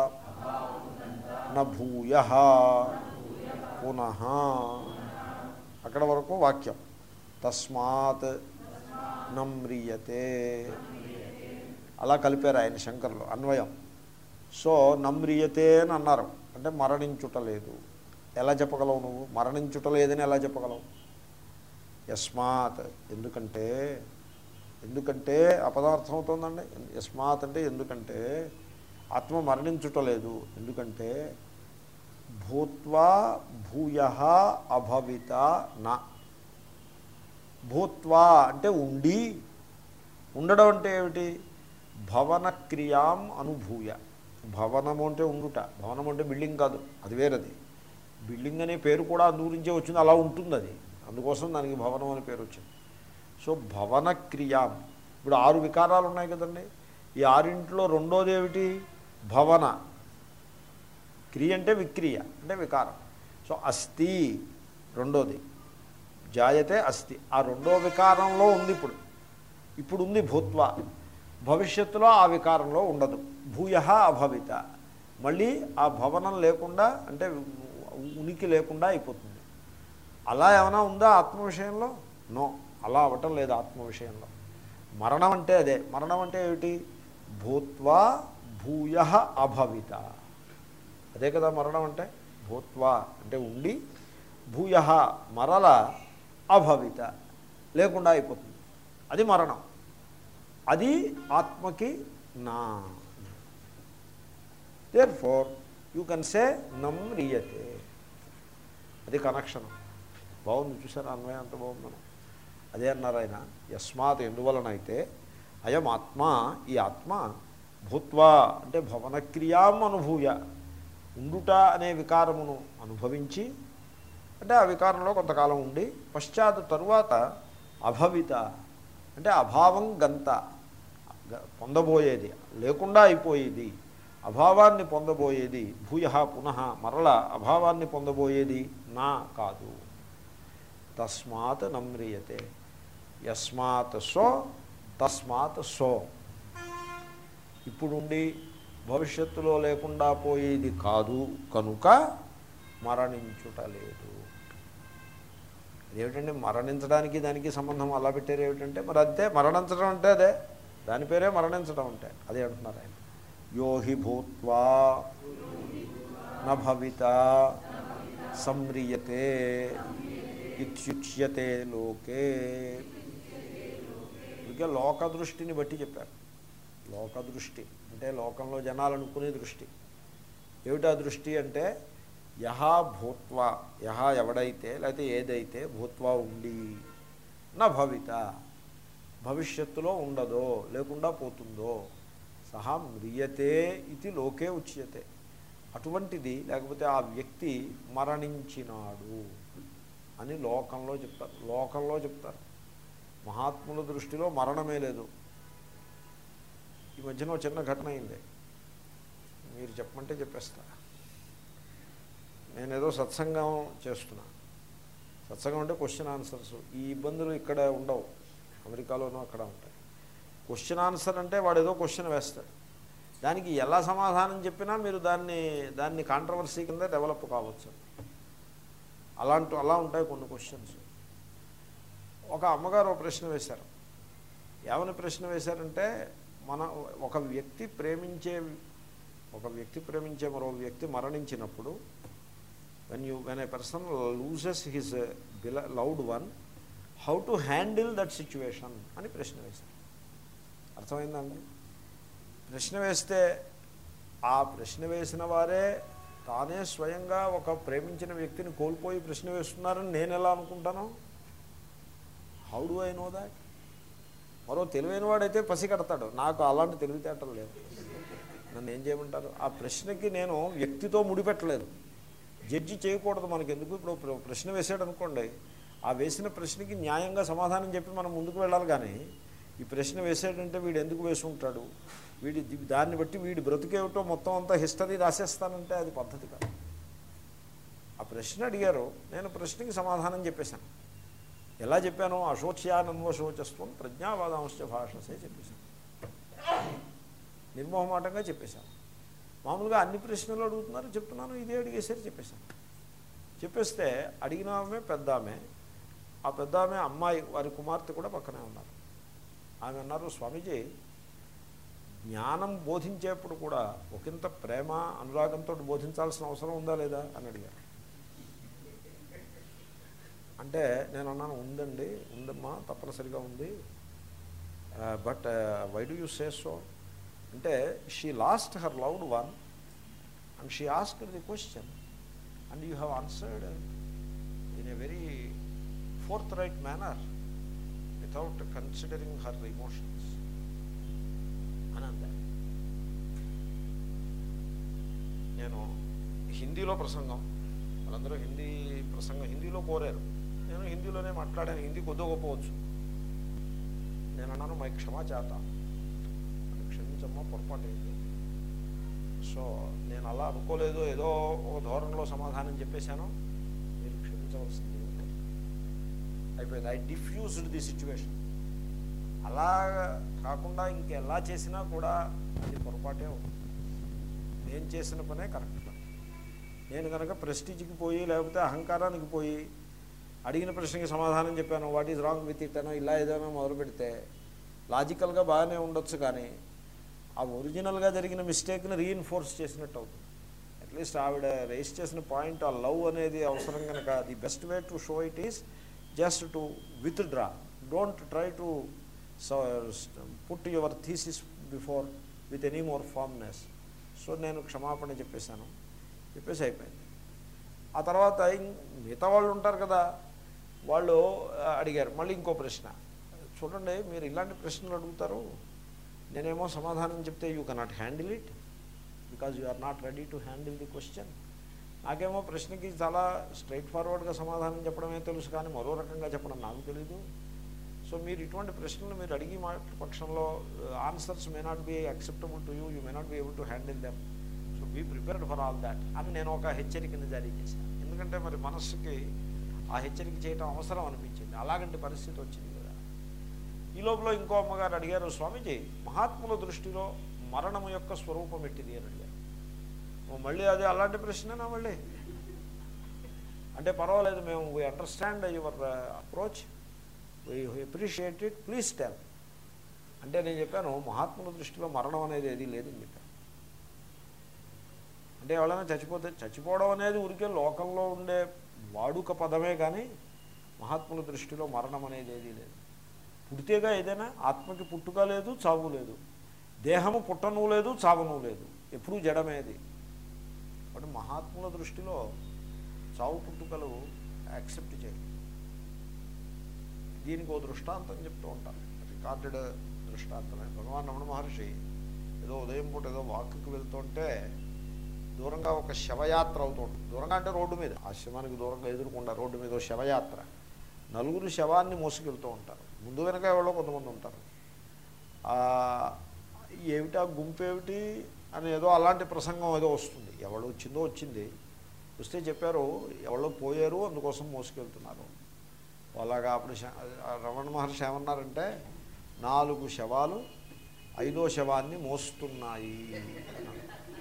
నభూయ పునః అక్కడ వరకు వాక్యం తస్మాత్ నమ్రియతే అలా కలిపారు ఆయన శంకర్లు అన్వయం సో నమ్రియతే అని అన్నారు అంటే మరణించుట లేదు ఎలా చెప్పగలవు నువ్వు మరణించుట లేదని ఎలా చెప్పగలవు యస్మాత్ ఎందుకంటే ఎందుకంటే అపదార్థం అవుతుందండి యస్మాత్ అంటే ఎందుకంటే ఆత్మ మరణించుట లేదు ఎందుకంటే భూత్వా భూయ అభవిత నా భూత్వా అంటే ఉండి ఉండడం అంటే ఏమిటి భవన క్రియాం అనుభూయ భవనము అంటే ఉండుట భవనం అంటే బిల్డింగ్ కాదు అది వేరది బిల్డింగ్ అనే పేరు కూడా అందు గురించే వచ్చింది అలా ఉంటుంది అది అందుకోసం దానికి భవనం అనే పేరు వచ్చింది సో భవన క్రియాం ఇప్పుడు ఆరు వికారాలు ఉన్నాయి కదండి ఈ ఆరింట్లో రెండోది ఏమిటి భవన క్రియ అంటే విక్రియ అంటే వికారం సో అస్థి రెండోది జాయతే అస్థి ఆ రెండో వికారంలో ఉంది ఇప్పుడు ఇప్పుడు ఉంది భూత్వ భవిష్యత్తులో ఆ వికారంలో ఉండదు భూయ అభవిత మళ్ళీ ఆ భవనం లేకుండా అంటే ఉనికి లేకుండా అయిపోతుంది అలా ఏమైనా ఉందా ఆత్మ విషయంలో నో అలా అవ్వటం లేదు ఆత్మ విషయంలో మరణం అంటే అదే మరణం అంటే ఏమిటి భూత్వా భూయ అభవిత అదే కదా మరణం అంటే భూత్వా అంటే ఉండి భూయ మరల అభవిత లేకుండా అయిపోతుంది అది మరణం అది ఆత్మకి నా therefore you can say నమ్ రియతే అది కనెక్షన్ బాగుంది చూసారా అన్వయం అంత బాగుందని అదే అన్నారు ఆయన యస్మాత్ ఎందువలనైతే అయం ఆత్మ ఈ ఆత్మ భూత్వా అంటే భవనక్రియాం అనుభూయ ఉండుట అనే వికారమును అనుభవించి అంటే ఆ వికారంలో కొంతకాలం ఉండి పశ్చాత్ తరువాత అభవిత అంటే అభావం గంత గ- పొందబోయేది లేకుండా అయిపోయేది అభావాన్ని పొందబోయేది భూయ పునః మరల అభావాన్ని పొందబోయేది నా కాదు తస్మాత్ నమ్రియతే యస్మాత్ సో తస్మాత్ సో ఇప్పుడుండి భవిష్యత్తులో లేకుండా పోయేది కాదు కనుక మరణించుట లేదు ఏమిటంటే మరణించడానికి దానికి సంబంధం అలా పెట్టారు ఏమిటంటే మరి అంతే మరణించడం అంటే అదే దాని పేరే మరణించడం అంటే అదే అంటున్నారు ఆయన యోహి భూత్వా నభవిత సంమ్రియతే ఇత్యుచ్యతే లోకే ఇక లోక దృష్టిని బట్టి చెప్పారు లోక దృష్టి అంటే లోకంలో జనాలు అనుకునే దృష్టి ఏమిటా దృష్టి అంటే యహా భూత్వ యహా ఎవడైతే లేకపోతే ఏదైతే భూత్వ ఉండి నా భవిత భవిష్యత్తులో ఉండదో లేకుండా పోతుందో సహా మ్రియతే ఇది లోకే ఉచ్యతే అటువంటిది లేకపోతే ఆ వ్యక్తి మరణించినాడు అని లోకంలో చెప్తారు లోకంలో చెప్తారు మహాత్ముల దృష్టిలో మరణమే లేదు ఈ మధ్యన ఒక చిన్న ఘటన అయింది మీరు చెప్పమంటే చెప్పేస్తా నేనేదో సత్సంగం చేస్తున్నా సత్సంగం అంటే క్వశ్చన్ ఆన్సర్స్ ఈ ఇబ్బందులు ఇక్కడ ఉండవు అమెరికాలోనూ అక్కడ ఉంటాయి క్వశ్చన్ ఆన్సర్ అంటే వాడు ఏదో క్వశ్చన్ వేస్తాడు దానికి ఎలా సమాధానం చెప్పినా మీరు దాన్ని దాన్ని కాంట్రవర్సీ కింద డెవలప్ కావచ్చు అలాంటి అలా ఉంటాయి కొన్ని క్వశ్చన్స్ ఒక అమ్మగారు ఒక ప్రశ్న వేశారు ఏమని ప్రశ్న వేశారంటే మన ఒక వ్యక్తి ప్రేమించే ఒక వ్యక్తి ప్రేమించే మరో వ్యక్తి మరణించినప్పుడు when you when a person loses his beloved one how to handle that situation అని ప్రశ్న వేశారు అర్థమైందండి ప్రశ్న వేస్తే ఆ ప్రశ్న వేసిన వారే తానే స్వయంగా ఒక ప్రేమించిన వ్యక్తిని కోల్పోయి ప్రశ్న వేస్తున్నారని నేను ఎలా అనుకుంటాను how do I know that మరో తెలివైన వాడైతే పసిగడతాడు నాకు అలాంటి తెలివితేటలు లేవు నన్ను ఏం చేయమంటారు ఆ ప్రశ్నకి నేను వ్యక్తితో ముడిపెట్టలేదు జడ్జి చేయకూడదు మనకి ఎందుకు ఇప్పుడు ప్ర- ప్రశ్న వేసాడు అనుకోండి ఆ వేసిన ప్రశ్నకి న్యాయంగా సమాధానం చెప్పి మనం ముందుకు వెళ్ళాలి కానీ ఈ ప్రశ్న వేసాడంటే వీడు ఎందుకు వేసి ఉంటాడు వీడి ది- దాన్ని బట్టి వీడి బ్రతికేమిటో మొత్తం అంతా హిస్టరీ రాసేస్తానంటే అది పద్ధతి కాదు ఆ ప్రశ్న అడిగారు నేను ప్రశ్నకి సమాధానం చెప్పేశాను ఎలా చెప్పాను అశోచ్యానన్వశోచస్వం ప్రజ్ఞావాదాంశ భాషసే చెప్పేశాను నిర్మోహమాటంగా చెప్పేశాను మామూలుగా అన్ని ప్రశ్నలు అడుగుతున్నారు చెప్తున్నాను ఇదే అడిగేసరి చెప్పేశాను చెప్పేస్తే అడిగిన ఆమె పెద్ద ఆమె ఆ పెద్ద ఆమె అమ్మాయి వారి కుమార్తె కూడా పక్కనే ఉన్నారు ఆమె అన్నారు స్వామీజీ జ్ఞానం బోధించేప్పుడు కూడా ఒకంత ప్రేమ అనురాగంతో బోధించాల్సిన అవసరం ఉందా లేదా అని అడిగారు అంటే నేను అన్నాను ఉందండి ఉందమ్మా తప్పనిసరిగా ఉంది but why do you say so అంటే she lost her loved one and she asked the question and you have answered in a very forthright manner without considering her emotions అని అందా నేను హిందీలో ప్రసంగం వాళ్ళందరూ హిందీ ప్రసంగం హిందీలో కోరారు నేను హిందీలోనే మాట్లాడాను హిందీ కొద్దిగా గొప్పవచ్చు నేను అన్నాను మై క్షమా చేత నన్ను క్షమించమ్మా పొరపాటు అయింది సో నేను అలా అనుకోలేదు ఏదో ఒక ధోరణిలో సమాధానం చెప్పేశాను మీరు క్షమించవలసింది అయిపోయింది ఐ డిఫ్యూజ్డ్ ది సిచ్యువేషన్ అలా కాకుండా ఇంకెలా చేసినా కూడా అది పొరపాటే అవుతుంది నేను చేసిన పనే కరెక్ట్ నేను కనుక ప్రెస్టీజ్కి పోయి లేకపోతే అహంకారానికి పోయి అడిగిన ప్రశ్నకి సమాధానం చెప్పాను what is wrong with it అనో ఇలా ఏదైనా మొదలు పెడితే లాజికల్గా బాగానే ఉండొచ్చు కానీ ఆ ఒరిజినల్గా జరిగిన మిస్టేక్ని రీఇన్ఫోర్స్ చేసినట్టు అవుతుంది అట్లీస్ట్ ఆవిడ రేస్ చేసిన పాయింట్ ఆ లవ్ అనేది అవసరం కనుక the best way to show it is just to withdraw don't try to put your thesis before with any more firmness so నేను క్షమాపణ చెప్పేశాను చెప్పేసి అయిపోయింది ఆ తర్వాత ఇం- మిగతా వాళ్ళు ఉంటారు కదా వాళ్ళు ఆ, అడిగారు మళ్ళీ ఇంకో ప్రశ్న చూడండి మీరు ఇలాంటి ప్రశ్నలు అడుగుతారు నేనేమో సమాధానం చెప్తే you cannot handle it because you are not ready to handle the question నాకేమో ప్రశ్నకి చాలా స్ట్రైట్ ఫార్వర్డ్గా సమాధానం చెప్పడమే తెలుసు కానీ మరో రకంగా చెప్పడం నాకు తెలీదు సో మీరు ఇటువంటి ప్రశ్నలు మీరు అడిగి మా పక్షంలో answers may not be acceptable to you you may not be able to handle them so be prepared for all that అని నేను ఒక హెచ్చరికను జారీ చేశాను ఎందుకంటే మరి మనస్సుకి ఆ హెచ్చరిక చేయడం అవసరం అనిపించింది అలాగంటి పరిస్థితి వచ్చింది కదా ఈ లోపల ఇంకో అమ్మగారు అడిగారు స్వామీజీ మహాత్ముల దృష్టిలో మరణము యొక్క స్వరూపం ఎట్టిది అని అడిగారు ఓ మళ్ళీ అది అలాంటి ప్రశ్నేనా మళ్ళీ అంటే పర్వాలేదు మేము we understand your approach we appreciate it please tell అంటే నేను చెప్పాను మహాత్ముల దృష్టిలో మరణం అనేది ఏది లేదని చెప్పాను అంటే ఎవరైనా చచ్చిపోతే చచ్చిపోవడం అనేది ఊరికే లోకంలో ఉండే వాడుక పదమే కానీ మహాత్ముల దృష్టిలో మరణం అనేది ఏదీ లేదు పుడితేగా ఏదైనా ఆత్మకి పుట్టుక లేదు చావు లేదు దేహము పుట్టను లేదు చావను లేదు ఎప్పుడూ జడమేది కాబట్టి మహాత్ముల దృష్టిలో చావు పుట్టుకలు యాక్సెప్ట్ చేయాలి దీనికి ఓ దృష్టాంతం చెప్తూ ఉంటాను రికార్డెడ్ దృష్టాంతమే భగవాన్ రమణ మహర్షి ఏదో ఉదయం పూట ఏదో వాక్కి వెళ్తుంటే దూరంగా ఒక శవయాత్ర అవుతుంది దూరంగా అంటే రోడ్డు మీద ఆశ్రమానికి దూరంగా ఎదురుకుండా రోడ్డు మీద ఓ శవయాత్ర నలుగురు శవాన్ని మోసుకెళ్తూ ఉంటారు ముందు వెనక ఎవరో కొంతమంది ఉంటారు ఆ, ఏమిటి ఆ గుంపు ఏమిటి అని ఏదో అలాంటి ప్రసంగం ఏదో వస్తుంది ఎవడు వచ్చిందో వచ్చింది వస్తే చెప్పారు ఎవరో పోయారు అందుకోసం మోసుకెళ్తున్నారు అలాగా అప్పుడు శ- ఆ రమణ మహర్షి ఏమన్నారంటే నాలుగు శవాలు ఐదో శవాన్ని మోస్తున్నాయి అన్నారు.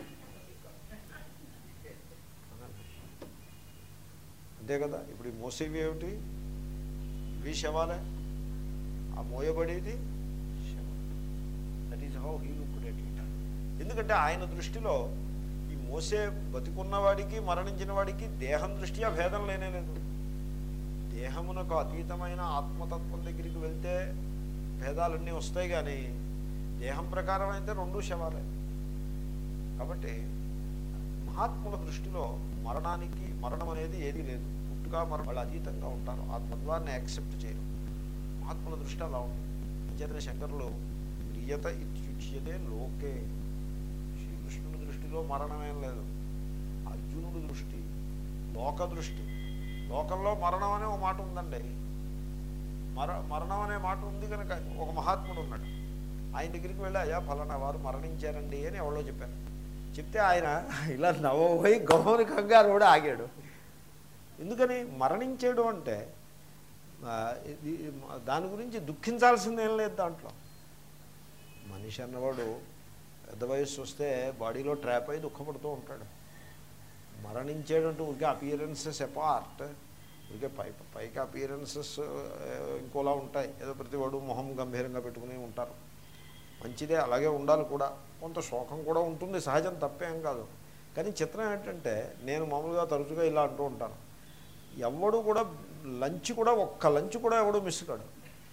అంతే కదా ఇప్పుడు ఈ మోసేవి ఏమిటి ఇవి శవాలే ఆ మోయబడేది శవం that is how he look at it ఎందుకంటే ఆయన దృష్టిలో ఈ మోసే బతికున్నవాడికి మరణించిన వాడికి దేహం దృష్ట్యా భేదం లేనే లేదు దేహమునకు అతీతమైన ఆత్మతత్వం దగ్గరికి వెళ్తే భేదాలన్నీ వస్తాయి కానీ దేహం ప్రకారం అయితే రెండు శవాలే కాబట్టి మహాత్ముల దృష్టిలో మరణానికి మరణం అనేది ఏదీ లేదు పుట్టుక మరణం వాళ్ళు అతీతంగా ఉంటారు ఆ తత్వాన్ని యాక్సెప్ట్ చేయరు మహాత్ముల దృష్టి అలా ఉంది అంచేతనే శంకరులు ప్రియత ఇత్యుచ్యతే లోకే శ్రీకృష్ణుని దృష్టిలో మరణమేం లేదు అర్జునుడి దృష్టి లోక దృష్టి లోకంలో మరణం అనే ఒక మాట ఉందండి మర మరణం అనే మాట ఉంది కనుక ఒక మహాత్ముడు ఉన్నాడు ఆయన దగ్గరికి వెళ్ళి అయ్యా ఫలానా వారు మరణించారండి అని ఎవరో చెప్పారు చెప్తే ఆయన ఇలా నవ్వబోయి గౌరవ కంగారు కూడా ఆగాడు ఎందుకని మరణించేయడం అంటే ఆ, ఇది దాని గురించి దుఃఖించాల్సిందేం లేదు దాంట్లో మనిషి అన్నవాడు పెద్ద వయస్సు వస్తే బాడీలో ట్రాప్ అయి దుఃఖపడుతూ ఉంటాడు మరణించేటంటూ ఊరికే అపియరెన్సెస్ అపార్ట్ ఊరికే పై పైకి అపియరెన్సెస్ ఇంకోలా ఉంటాయి ఏదో ప్రతివాడు మొహం గంభీరంగా పెట్టుకుని ఉంటారు మంచిదే అలాగే ఉండాలి కూడా కొంత శోకం కూడా ఉంటుంది సహజం తప్పేం కాదు కానీ చిత్రం ఏంటంటే నేను మామూలుగా తరచుగా ఇలా అంటూ ఉంటాను ఎవడు కూడా లంచ్ కూడా ఒక్క లంచ్ కూడా ఎవడు మిస్ కాడు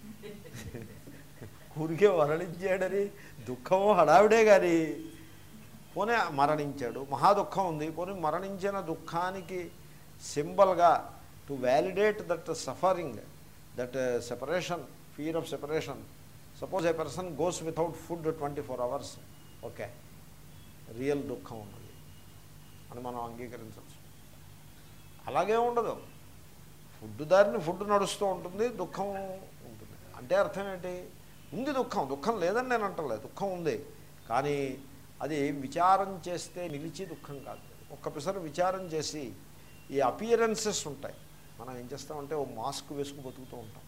ఊరికే మరణించాడని దుఃఖము హడావిడే కానీ పోనీ మరణించాడు మహా దుఃఖం ఉంది పోనీ మరణించిన దుఃఖానికి సింబల్గా to validate that suffering that separation fear of separation suppose a person goes without food twenty four hours okay real దుఃఖం ఉన్నది అని మనం అంగీకరించవచ్చు అలాగే ఉండదు ఫుడ్ దారిని ఫుడ్ నడుస్తూ ఉంటుంది దుఃఖం ఉంటుంది అంటే అర్థం ఏంటి ఉంది దుఃఖం దుఃఖం లేదని నేను అంటలేదు దుఃఖం ఉంది కానీ అది విచారం చేస్తే నిలిచి దుఃఖం కాదు ఒక్క పిసరు విచారం చేసి ఈ అపియరెన్సెస్ ఉంటాయి మనం ఏం చేస్తామంటే ఓ మాస్క్ వేసుకుని బతుకుతూ ఉంటాం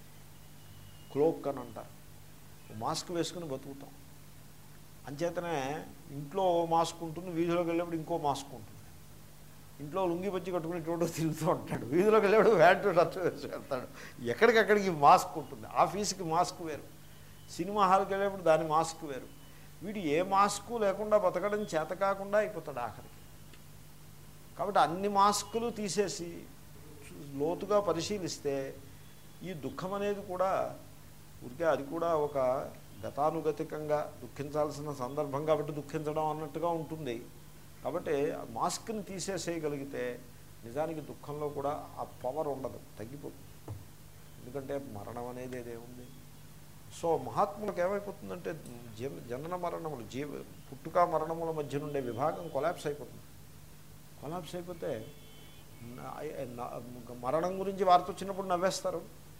క్లోక్ అని అంటారు ఓ మాస్క్ వేసుకుని బతుకుతాం అంచేతనే ఇంట్లో ఓ మాస్క్ ఉంటుంది వీధిలోకి వెళ్ళేప్పుడు ఇంకో మాస్క్ ఉంటుంది ఇంట్లో లుంగి పచ్చి కట్టుకుని ఇటువంటి తిరుగుతూ ఉంటాడు వీధిలోకి వెళ్ళేప్పుడు వ్యాంటు రచ్చ వేసి వెళ్తాడు ఎక్కడికక్కడికి మాస్క్ ఉంటుంది ఆఫీస్కి మాస్క్ వేరు సినిమా హాల్కి వెళ్ళేప్పుడు దాని మాస్క్ వేరు వీడు ఏ మాస్కు లేకుండా బతకడం చేత కాకుండా అయిపోతాడు ఆఖరికి కాబట్టి అన్ని మాస్కులు తీసేసి లోతుగా పరిశీలిస్తే ఈ దుఃఖం అనేది కూడా ఊరికే అది కూడా ఒక గతానుగతికంగా దుఃఖించాల్సిన సందర్భం కాబట్టి దుఃఖించడం అన్నట్టుగా ఉంటుంది కాబట్టి ఆ మాస్క్ని తీసేసేయగలిగితే నిజానికి దుఃఖంలో కూడా ఆ పవర్ ఉండదు తగ్గిపోతుంది ఎందుకంటే మరణం అనేది ఏదేముంది సో మహాత్ములకు ఏమైపోతుందంటే జన జనన మరణములు జీవ పుట్టుక మరణముల మధ్య నుండే విభాగం కొలాప్స్ అయిపోతుంది కొలాప్స్ అయిపోతే నా- నా- మరణం గురించి వార్త వచ్చినప్పుడు నవ్వేస్తారు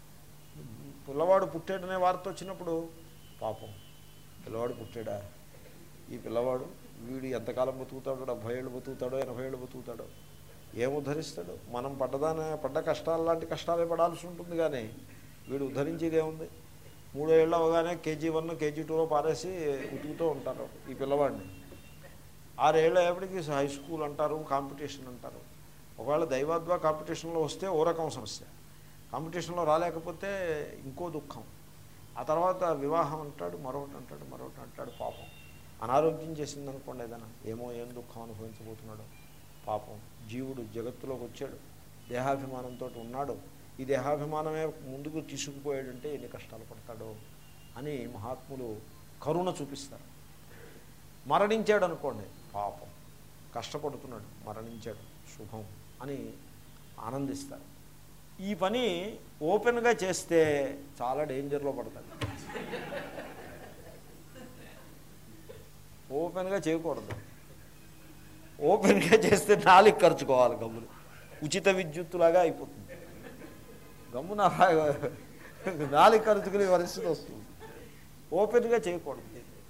పిల్లవాడు పుట్టాడనే వార్త వచ్చినప్పుడు పాపం పిల్లవాడు పుట్టాడా ఈ పిల్లవాడు వీడు ఎంతకాలం బతుకుతాడో డెబ్భై ఏళ్ళు బతుకుతాడో ఎనభై ఏళ్ళు బతుకుతాడో ఏం ఉద్ధరిస్తాడు మనం పడ్డదానే పడ్డ కష్టాలు లాంటి కష్టాలే పడాల్సి ఉంటుంది కానీ వీడు ఉద్ధరించేది ఏముంది మూడో ఏళ్ళు అవగానే కేజీ వన్ కేజీ టూలో పారేసి ఉతుకుతూ ఉంటారు ఈ పిల్లవాడిని ఆరేళ్ళు అయ్యేప్పటికి హై స్కూల్ అంటారు కాంపిటీషన్ అంటారు ఒకవేళ దైవాద్వా కాంపిటీషన్లో వస్తే ఓ రకం సమస్య కాంపిటీషన్లో రాలేకపోతే ఇంకో దుఃఖం ఆ తర్వాత వివాహం అంటాడు మరొకటి అంటాడు మరొకటి అంటాడు పాపం అనారోగ్యం చేసింది అనుకోండి ఏదైనా ఏమో ఏం దుఃఖం అనుభవించబోతున్నాడు పాపం జీవుడు జగత్తులోకి వచ్చాడు దేహాభిమానంతో ఉన్నాడు ఈ దేహాభిమానమే ముందుకు తీసుకుపోయాడంటే ఎన్ని కష్టాలు పడతాడో అని మహాత్ములు కరుణ చూపిస్తారు మరణించాడు అనుకోండి పాపం కష్టపడుతున్నాడు మరణించాడు శుభం అని ఆనందిస్తారు ఈ పని ఓపెన్గా చేస్తే చాలా డేంజర్లో పడతాడు ఓపెన్గా చేయకూడదు ఓపెన్గా చేస్తే నాలుగు ఖర్చుకోవాలి గమ్ములు ఉచిత విద్యుత్తులాగా అయిపోతుంది గమ్మున నాలుగు ఖర్చుకునే పరిస్థితి వస్తుంది ఓపెన్గా చేయకూడదు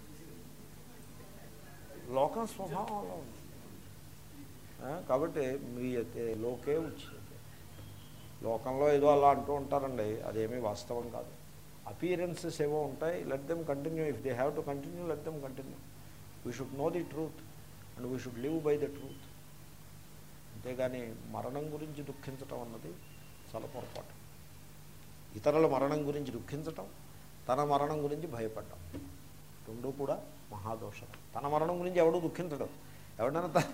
లోకం స్వభావం అలా ఉంది ఆ, కాబట్టి మీ లోకే ఉచ్యతే లోకంలో ఏదో అలా అంటూ ఉంటారండి అదేమీ వాస్తవం కాదు అపియరెన్సెస్ ఏవో ఉంటాయి let them continue if they have to continue let them continue we should know the truth and we should live by the truth అంతేగాని మరణం గురించి దుఃఖించటం అన్నది చాలా పొరపాటు ఇతరుల మరణం గురించి దుఃఖించటం తన మరణం గురించి భయపడటం రెండూ కూడా మహాదోషం తన మరణం గురించి ఎవడూ దుఃఖించడం ఎవడైనా త-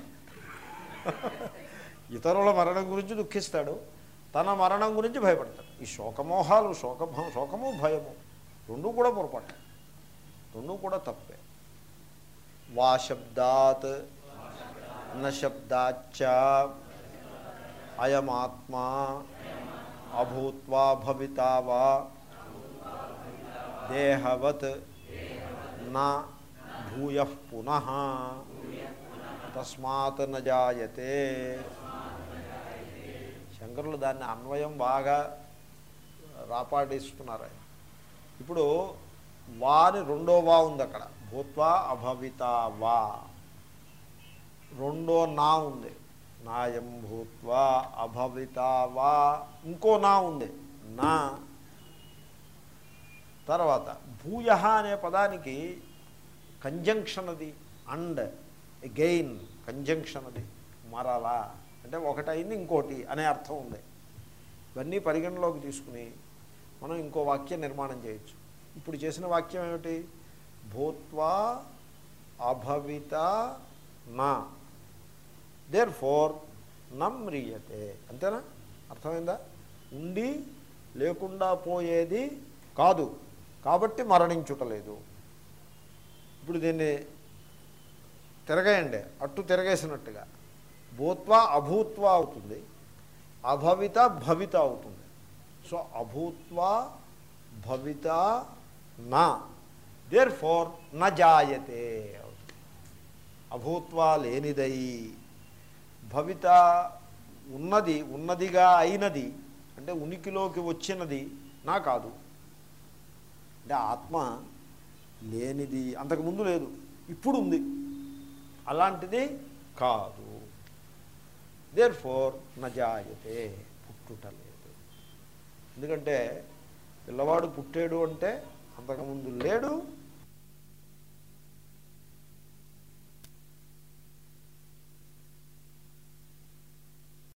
ఇతరుల మరణం గురించి దుఃఖిస్తాడు తన మరణం గురించి భయపడతాడు ఈ శోకమోహాలు శోక శోకము భయము రెండూ కూడా పొరపాటు రెండూ కూడా తప్పే వా శబ్దాత్ న శబ్దాచ్చ అయమాత్మా అభూత్వా భవితా వా దేహవత్ నా భూయ పునః తస్మాత్ న జాయతే శంకరులు దాన్ని అన్వయం బాగా రాపాడిస్తున్నారు ఆయన ఇప్పుడు వాని రెండో వా ఉంది అక్కడ భూత్వా అభవిత వా రెండో నా ఉంది నాయం భూత్వా అభవిత వా ఇంకో నా ఉంది నా తర్వాత భూయ అనే పదానికి కంజంక్షన్ అది అండ్ గెయిన్ కంజంక్షన్ అది మరలా అంటే ఒకటైంది ఇంకోటి అనే అర్థం ఉంది ఇవన్నీ పరిగణలోకి తీసుకుని మనం ఇంకో వాక్యం నిర్మాణం చేయొచ్చు ఇప్పుడు చేసిన వాక్యం ఏమిటి భూత్వా అభవిత నా దేర్ ఫోర్ నమ్రియతే అంతేనా అర్థమైందా ఉండి లేకుండా పోయేది కాదు కాబట్టి మరణించుటలేదు ఇప్పుడు దీన్ని తిరగేయండి అట్టు తిరగేసినట్టుగా భూత్వా అభూత్వా అవుతుంది అభవిత భవిత అవుతుంది సో అభూత్వా భవిత నా దేర్ ఫోర్ న జాయతే అవుతుంది అభూత్వా లేనిదై భవిత ఉన్నది ఉన్నదిగా అయినది అంటే ఉనికిలోకి వచ్చినది నా కాదు అంటే ఆత్మ లేనిది అంతకుముందు లేదు ఇప్పుడు ఉంది అలాంటిది కాదు దేర్ ఫోర్ నజాయతే పుట్టుట లేదు ఎందుకంటే పిల్లవాడు పుట్టాడు అంటే అంతకుముందు లేడు